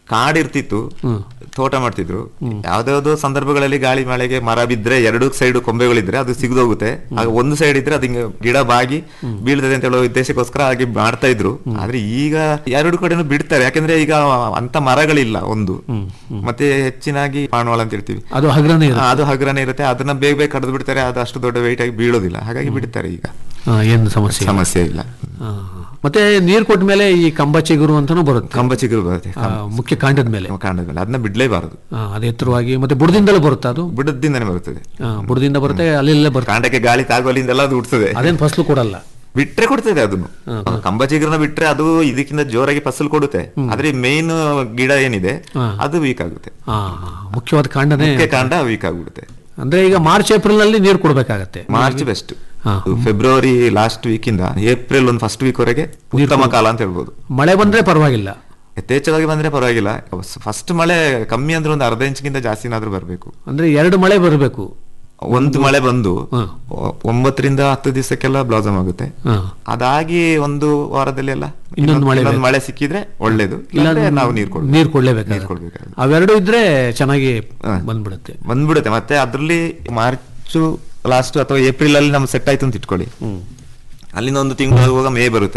ಕಾಡಿರ್ತಿತ್ತು ತೋಟ ಮಾಡ್ತಿದ್ರು ಯಾವ್ದಾವ್ದೋ ಸಂದರ್ಭಗಳಲ್ಲಿ ಗಾಳಿ ಮಳೆಗೆ ಮರ ಬಿದ್ರೆ ಎರಡು ಸೈಡ್ ಕೊಂಬೆಗಳಿದ್ರೆ ಅದು ಸಿಗದೋಗುತ್ತೆ ಆಗ ಒಂದು ಸೈಡ್ ಇದ್ರೆ ಅದು ಹಿಂಗೆ ಗಿಡ ಬಾಗಿ ಬೀಳ್ತದೆ ಅಂತ ಹೇಳೋ ಉದ್ದೇಶಕ್ಕೋಸ್ಕರ ಹಾಗೆ ಮಾಡ್ತಾ ಇದ್ರು ಆದ್ರೆ ಈಗ ಎರಡು ಕಡೆನೂ ಬಿಡ್ತಾರೆ ಯಾಕಂದ್ರೆ ಈಗ ಅಂತ ಮರಗಳಿಲ್ಲ ಒಂದು ಮತ್ತೆ ಹೆಚ್ಚಿನಾಗಿ ಪಾಣವಾಳ ಅಂತ ಹೇಳ್ತೀವಿ ಅದು ಹಗ್ರನೇ ಇರುತ್ತೆ ಆ, ಅದು ಹಗುರನೇ ಇರುತ್ತೆ ಅದನ್ನ ಬೇಗ ಬೇಗ ಕಡ್ದು ಬಿಡ್ತಾರೆ ಅದು ಅಷ್ಟು ದೊಡ್ಡ ವೆಯ್ಟ್ ಆಗಿ ಬೀಳೋದಿಲ್ಲ ಹಾಗಾಗಿ ಬಿಡ್ತಾರೆ ಈಗ ಆ, ಏನು ಸಮಸ್ಯೆ ಇಲ್ಲ. ಸಮಸ್ಯೆ ಇಲ್ಲ ಆ, ಮತ್ತೆ ನೀರ್ ಕೊಟ್ಟ ಮೇಲೆ ಈ ಕಂಬ ಚಿಗುರು ಅಂತಾನು ಬರುತ್ತೆ ಕಂಬ ಚಿಗುರು ಬರುತ್ತೆ ಆ, ಮುಖ್ಯ ಕಾಂಡದ ಮೇಲೆ ಕಾಂಡದ ಮೇಲೆ ಅದನ್ನ ಬಿಡ್ಲೇಬಾರದು ಆ, ಅದು ಎತ್ತರವಾಗಿ ಮತ್ತೆ ಬುಡದಿಂದಲೇ ಬರುತ್ತೆ ಅದು ಬಿಡದಿಂದನೇ ಬರುತ್ತದೆ ಆ, ಬುಡದಿಂದ ಬರುತ್ತೆ ಅಲ್ಲೆಲ್ಲೇ ಬರುತ್ತೆ ಕಾಂಡಕ್ಕೆ ಗಾಳಿ ತಾಗುವಲ್ಲಿಂದೆಲ್ಲ ಅದು ಉಡ್ತದೆ ಅದೇನ್ ಫಸಲು ಕೊಡಲ್ಲ ಬಿಟ್ರೆ ಕೊಡ್ತದೆ ಅದನ್ನು ಕಂಬ ಚಿಗುರನ್ನ ಬಿಟ್ರೆ ಅದು ಇದಕ್ಕಿಂತ ಜೋರಾಗಿ ಫಸಲು ಕೊಡುತ್ತೆ ಆದ್ರೆ ಮೇನ್ ಗಿಡ ಏನಿದೆ ಅದು ವೀಕ್ ಆಗುತ್ತೆ ಆ, ಮುಖ್ಯವಾದ ಕಾಂಡನೇ ಮುಖ್ಯ ಕಾಂಡ ವೀಕ್ ಆಗ್ಬಿಡುತ್ತೆ ಅಂದ್ರೆ ಈಗ ಮಾರ್ಚ್ ಏಪ್ರಿಲ್ ನಲ್ಲಿ ನೀರು ಕೊಡ್ಬೇಕಾಗತ್ತೆ ಮಾರ್ಚ್ ಬೆಸ್ಟ್ ಹಾ. ಫೆಬ್ರವರಿ ಲಾಸ್ಟ್ ವೀಕ್ ಇಂದ ಏಪ್ರಿಲ್ ಒಂದು ಫಸ್ಟ್ ವೀಕ್ ವರೆಗೆ ಉತ್ತಮ ಕಾಲ ಅಂತ ಹೇಳ್ಬೋದು ಮಳೆ ಬಂದ್ರೆ ಪರವಾಗಿಲ್ಲ ಯಥೇಚ್ಛವಾಗಿ ಬಂದ್ರೆ ಪರವಾಗಿಲ್ಲ ಫಸ್ಟ್ ಮಳೆ ಕಮ್ಮಿ ಅಂದ್ರೆ ಒಂದು ಅರ್ಧ ಇಂಚ್ಗಿಂತ ಜಾಸ್ತಿನಾದ್ರೂ ಬರಬೇಕು ಅಂದ್ರೆ ಎರಡು ಮಳೆ ಬರಬೇಕು ಒಂದು ಮಳೆ ಬಂದು ಹ್ಮ್. ಒ- ಒಂಬತ್ತರಿಂದ ಹತ್ತು ದಿವಸಕ್ಕೆಲ್ಲ ಬ್ಲಾಸಮ್ ಆಗುತ್ತೆ ಅದಾಗಿ ಒಂದು ವಾರದಲ್ಲಿ ಎಲ್ಲ ಇನ್ನೊಂದು ಮಳೆ ಇನ್ನೊಂದು ಮಳೆ ಸಿಕ್ಕಿದ್ರೆ ಒಳ್ಳೇದು ಇಲ್ಲಾಂದ್ರೆ ನಾವು ನೀರು ಕೊಡ್ಬೇಕು ನೀರು ಕೊಡ್ಲೇಬೇಕಾಗುತ್ತೆ ನೀರು ಕೊಡ್ಬೇಕಾಗುತ್ತೆ ಅವೆರಡು ಇದ್ರೆ ಚೆನ್ನಾಗಿ ಬಂದ್ಬಿಡುತ್ತೆ ಬಂದ್ಬಿಡುತ್ತೆ ಮತ್ತೆ ಅದ್ರಲ್ಲಿ ಮಾರ್ಚ್ ಲಾಸ್ಟ್ ಅಥವಾ ಏಪ್ರಿಲ್ ಅಲ್ಲಿ ನಮ್ಗೆ ಸೆಟ್ ಆಯ್ತು ಅಂತ ಇಟ್ಕೊಳ್ಳಿ ಅಲ್ಲಿಂದ ಒಂದು ತಿಂಗಳು ಆಗುವಾಗ ಮೇ ಬರುತ್ತೆ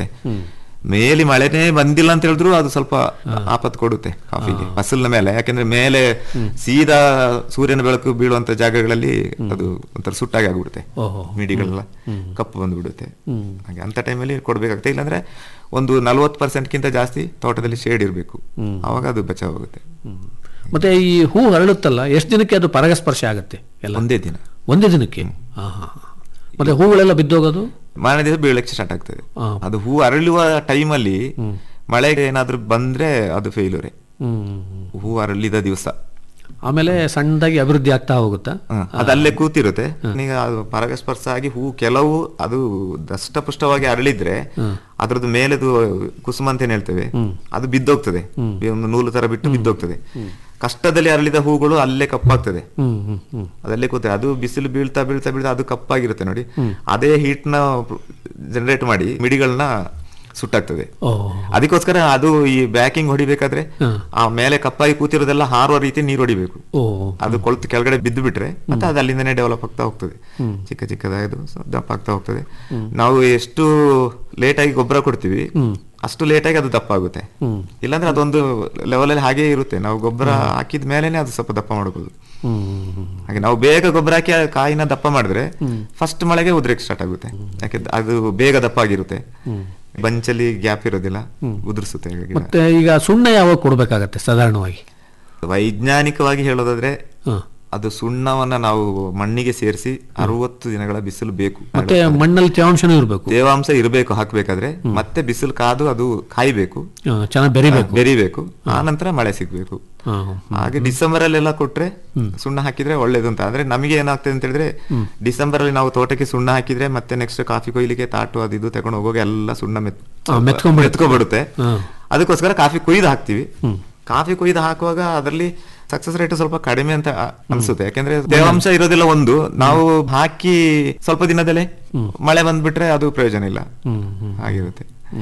ಮೇಲಿ ಮಳೆನೇ ಬಂದಿಲ್ಲ ಅಂತ ಹೇಳಿದ್ರು ಅದು ಸ್ವಲ್ಪ ಆಪತ್ತು ಕೊಡುತ್ತೆ ಕಾಫಿಗೆ ಫಸಲ್ನ ಮೇಲೆ ಯಾಕಂದ್ರೆ ಮೇಲೆ ಸೀದಾ ಸೂರ್ಯನ ಬೆಳಕು ಬೀಳುವಂತ ಜಾಗಗಳಲ್ಲಿ ಅದು ಒಂಥರ ಸುಟ್ಟಾಗಿ ಆಗ್ಬಿಡುತ್ತೆ ಓಹೋ ಮಿಡಿಗಳೆಲ್ಲ ಕಪ್ಪು ಬಂದ್ಬಿಡುತ್ತೆ ಹಾಗೆ ಅಂತ ಟೈಮಲ್ಲಿ ಕೊಡ್ಬೇಕಾಗುತ್ತೆ ಇಲ್ಲಾಂದ್ರೆ ಒಂದು ನಲ್ವತ್ತು ಪರ್ಸೆಂಟ್ಗಿಂತ ಜಾಸ್ತಿ ತೋಟದಲ್ಲಿ ಶೇಡ್ ಇರಬೇಕು ಅವಾಗ ಅದು ಬಚಾವಾಗುತ್ತೆ ಮತ್ತೆ ಈ ಹೂ ಹರಳುತ್ತಲ್ಲ ಎಷ್ಟು ದಿನಕ್ಕೆ ಅದು ಪರಾಗಸ್ಪರ್ಶ ಆಗುತ್ತೆ ಎಲ್ಲ ಒಂದೇ ದಿನ ಒಂದೇ ದಿನಕ್ಕೆ ಹಾ ಹಾ ಹಾ. ಮತ್ತೆ ಹೂಗಳೆಲ್ಲ ಬಿದ್ದೋಗೋದು ಮಾರನೇ ದಿವಸ ಬೀಳಕ್ಕೆ ಸ್ಟಾರ್ಟ್ ಆಗ್ತದೆ ಹಾ. ಅದು ಹೂ ಅರಳುವ ಟೈಮಲ್ಲಿ ಮಳೆ ಏನಾದ್ರೂ ಬಂದ್ರೆ ಅದು ಫೇಲ್ಯೂರೆ ಹ್ಮ್ ಹೂ ಅರಳಿದ ದಿವಸ ಆಮೇಲೆ ಸಣ್ಣದಾಗಿ ಅಭಿವೃದ್ಧಿ ಆಗ್ತಾ ಹೋಗುತ್ತಾ ಅದು ಅಲ್ಲೇ ಕೂತಿರುತ್ತೆ ಈಗ ಅದು ಪರಾಗಸ್ಪರ್ಶ ಆಗಿ ಹೂ ಕೆಲವು ಅದು ದಷ್ಟಪುಷ್ಟವಾಗಿ ಅರಳಿದ್ರೆ ಅದ್ರದ್ದು ಮೇಲೆದು ಕುಸುಮ ಅಂತ ಏನ್ ಹೇಳ್ತೇವೆ ಅದು ಬಿದ್ದೋಗ್ತದೆ ಒಂದು ನೂಲು ತರ ಬಿಟ್ಟು ಬಿದ್ದೋಗ್ತದೆ ಕಷ್ಟದಲ್ಲಿ ಅರಳಿದ ಹೂಗಳು ಅಲ್ಲೇ ಕಪ್ಪಾಗ್ತದೆ ಹ್ಮ್ ಹ್ಮ್ ಹ್ಮ್ ಅದಲ್ಲೇ ಕೂತೆ ಅದು ಬಿಸಿಲು ಬೀಳ್ತಾ ಬೀಳ್ತಾ ಬೀಳ್ತಾ ಅದು ಕಪ್ಪಾಗಿರುತ್ತೆ ನೋಡಿ ಅದೇ ಹೀಟ್ ನ ಜನರೇಟ್ ಮಾಡಿ ಮಿಡಿಗಳನ್ನ ಸುಟ್ಟಾಗ್ತದೆ ಓ ಅದಕ್ಕೋಸ್ಕರ ಅದು ಈ ಬ್ಯಾಕಿಂಗ್ ಹೊಡಿಬೇಕಾದ್ರೆ ಆ ಮೇಲೆ ಕಪ್ಪಾಗಿ ಕೂತಿರೋದೆಲ್ಲ ಹಾರುವ ರೀತಿ ನೀರು ಹೊಡಿಬೇಕು ಓ ಅದು ಕೊಳ್ತು ಕೆಳಗಡೆ ಬಿದ್ದು ಬಿಟ್ರೆ ಮತ್ತೆ ಅದು ಅಲ್ಲಿಂದನೇ ಡೆವಲಪ್ ಆಗ್ತಾ ಹೋಗ್ತದೆ ಚಿಕ್ಕ ಚಿಕ್ಕದಾಗಿ ದಪ್ಪ ಆಗ್ತಾ ಹೋಗ್ತದೆ ನಾವು ಎಷ್ಟು ಲೇಟ್ ಆಗಿ ಗೊಬ್ಬರ ಕೊಡ್ತೀವಿ ಅಷ್ಟು ಲೇಟ್ ಆಗಿ ಅದು ದಪ್ಪ ಆಗುತ್ತೆ ಇಲ್ಲಾಂದ್ರೆ ಅದೊಂದು ಲೆವೆಲ್ ಅಲ್ಲಿ ಹಾಗೆ ಇರುತ್ತೆ ನಾವು ಗೊಬ್ಬರ ಹಾಕಿದ ಮೇಲೆನೆ ಅದು ಸ್ವಲ್ಪ ದಪ್ಪ ಮಾಡಬಹುದು ಹ್ಮ್ ಹ್ಮ್ ಹಾಗೆ ನಾವು ಬೇಗ ಗೊಬ್ಬರ ಹಾಕಿ ಆ ಕಾಯಿನ ದಪ್ಪ ಮಾಡಿದ್ರೆ ಫಸ್ಟ್ ಮಳೆಗೆ ಉದ್ರಕ್ಕೆ ಸ್ಟಾರ್ಟ್ ಆಗುತ್ತೆ ಯಾಕೆ ಅದು ಬೇಗ ದಪ್ಪ ಆಗಿರುತ್ತೆ ಬಂಚಲ್ಲಿ ಗ್ಯಾಪ್ ಇರೋದಿಲ್ಲ ಉದುರಿಸುತ್ತೆ ಗಿಡ. ಮತ್ತೆ ಈಗ ಸುಣ್ಣ ಯಾವಾಗ ಕೊಡ್ಬೇಕಾಗತ್ತೆ ಸಾಧಾರಣವಾಗಿ ವೈಜ್ಞಾನಿಕವಾಗಿ ಹೇಳೋದಾದ್ರೆ ಹ. ಅದು ಸುಣ್ಣವನ್ನ ನಾವು ಮಣ್ಣಿಗೆ ಸೇರಿಸಿ ಅರವತ್ತು ದಿನಗಳ ಬಿಸಿಲು ಬೇಕು ಮತ್ತೆ ಮಣ್ಣಲ್ಲಿ ತೇವಾಂಶನೂ ಇರಬೇಕು ತೇವಾಂಶ ಇರಬೇಕು ಹಾಕ್ಬೇಕಾದ್ರೆ ಮತ್ತೆ ಬಿಸಿಲು ಕಾದು ಅದು ಕಾಯ್ಬೇಕು ಚೆನ್ನಾಗಿ ಬೆರಿಬೇಕು ಬೆರಿಬೇಕು ಆ ನಂತರ ಮಳೆ ಸಿಗ್ಬೇಕು ಹ. ಹಾಗೆ ಡಿಸೆಂಬರ್ ಅಲ್ಲೆಲ್ಲ ಕೊಟ್ರೆ ಸುಣ್ಣ ಹಾಕಿದ್ರೆ ಒಳ್ಳೇದು ಅಂತ ಅಂದ್ರೆ ನಮಗೆ ಏನಾಗ್ತದೆ ಅಂತ ಹೇಳಿದ್ರೆ ಡಿಸೆಂಬರ್ ಅಲ್ಲಿ ನಾವು ತೋಟಕ್ಕೆ ಸುಣ್ಣ ಹಾಕಿದ್ರೆ ಮತ್ತೆ ನೆಕ್ಸ್ಟ್ ಕಾಫಿ ಕೊಯ್ಲಿಗೆ ತಾಟು ಅದು ಇದು ತಗೊಂಡು ಹೋಗುವಾಗ ಎಲ್ಲ ಸುಣ್ಣ ಮೆತ್ ಆ, ಮೆತ್ಕೊಂಡ್ಬಿಡುತ್ತೆ. ಮೆತ್ಕೊಂಡ್ಬಿಡುತ್ತೆ ಹ. ಅದಕ್ಕೋಸ್ಕರ ಕಾಫಿ ಕೊಯ್ದು ಹಾಕ್ತಿವಿ ಕಾಫಿ ಕೊಯ್ದು ಹಾಕುವಾಗ ಅದರಲ್ಲಿ ಸಕ್ಸಸ್ ರೇಟ್ ಸ್ವಲ್ಪ ಕಡಿಮೆ ಅಂತ ಅ- ಅನ್ಸುತ್ತೆ ಯಾಕಂದ್ರೆ ತೇವಾಂಶ ಇರೋದಿಲ್ಲ ಒಂದು ನಾವು ಹಾಕಿ ಸ್ವಲ್ಪ ದಿನದಲ್ಲೇ ಮಳೆ ಬಂದ್ಬಿಟ್ರೆ ಅದು ಪ್ರಯೋಜನ ಇಲ್ಲ ಹಾಗಿರುತ್ತೆ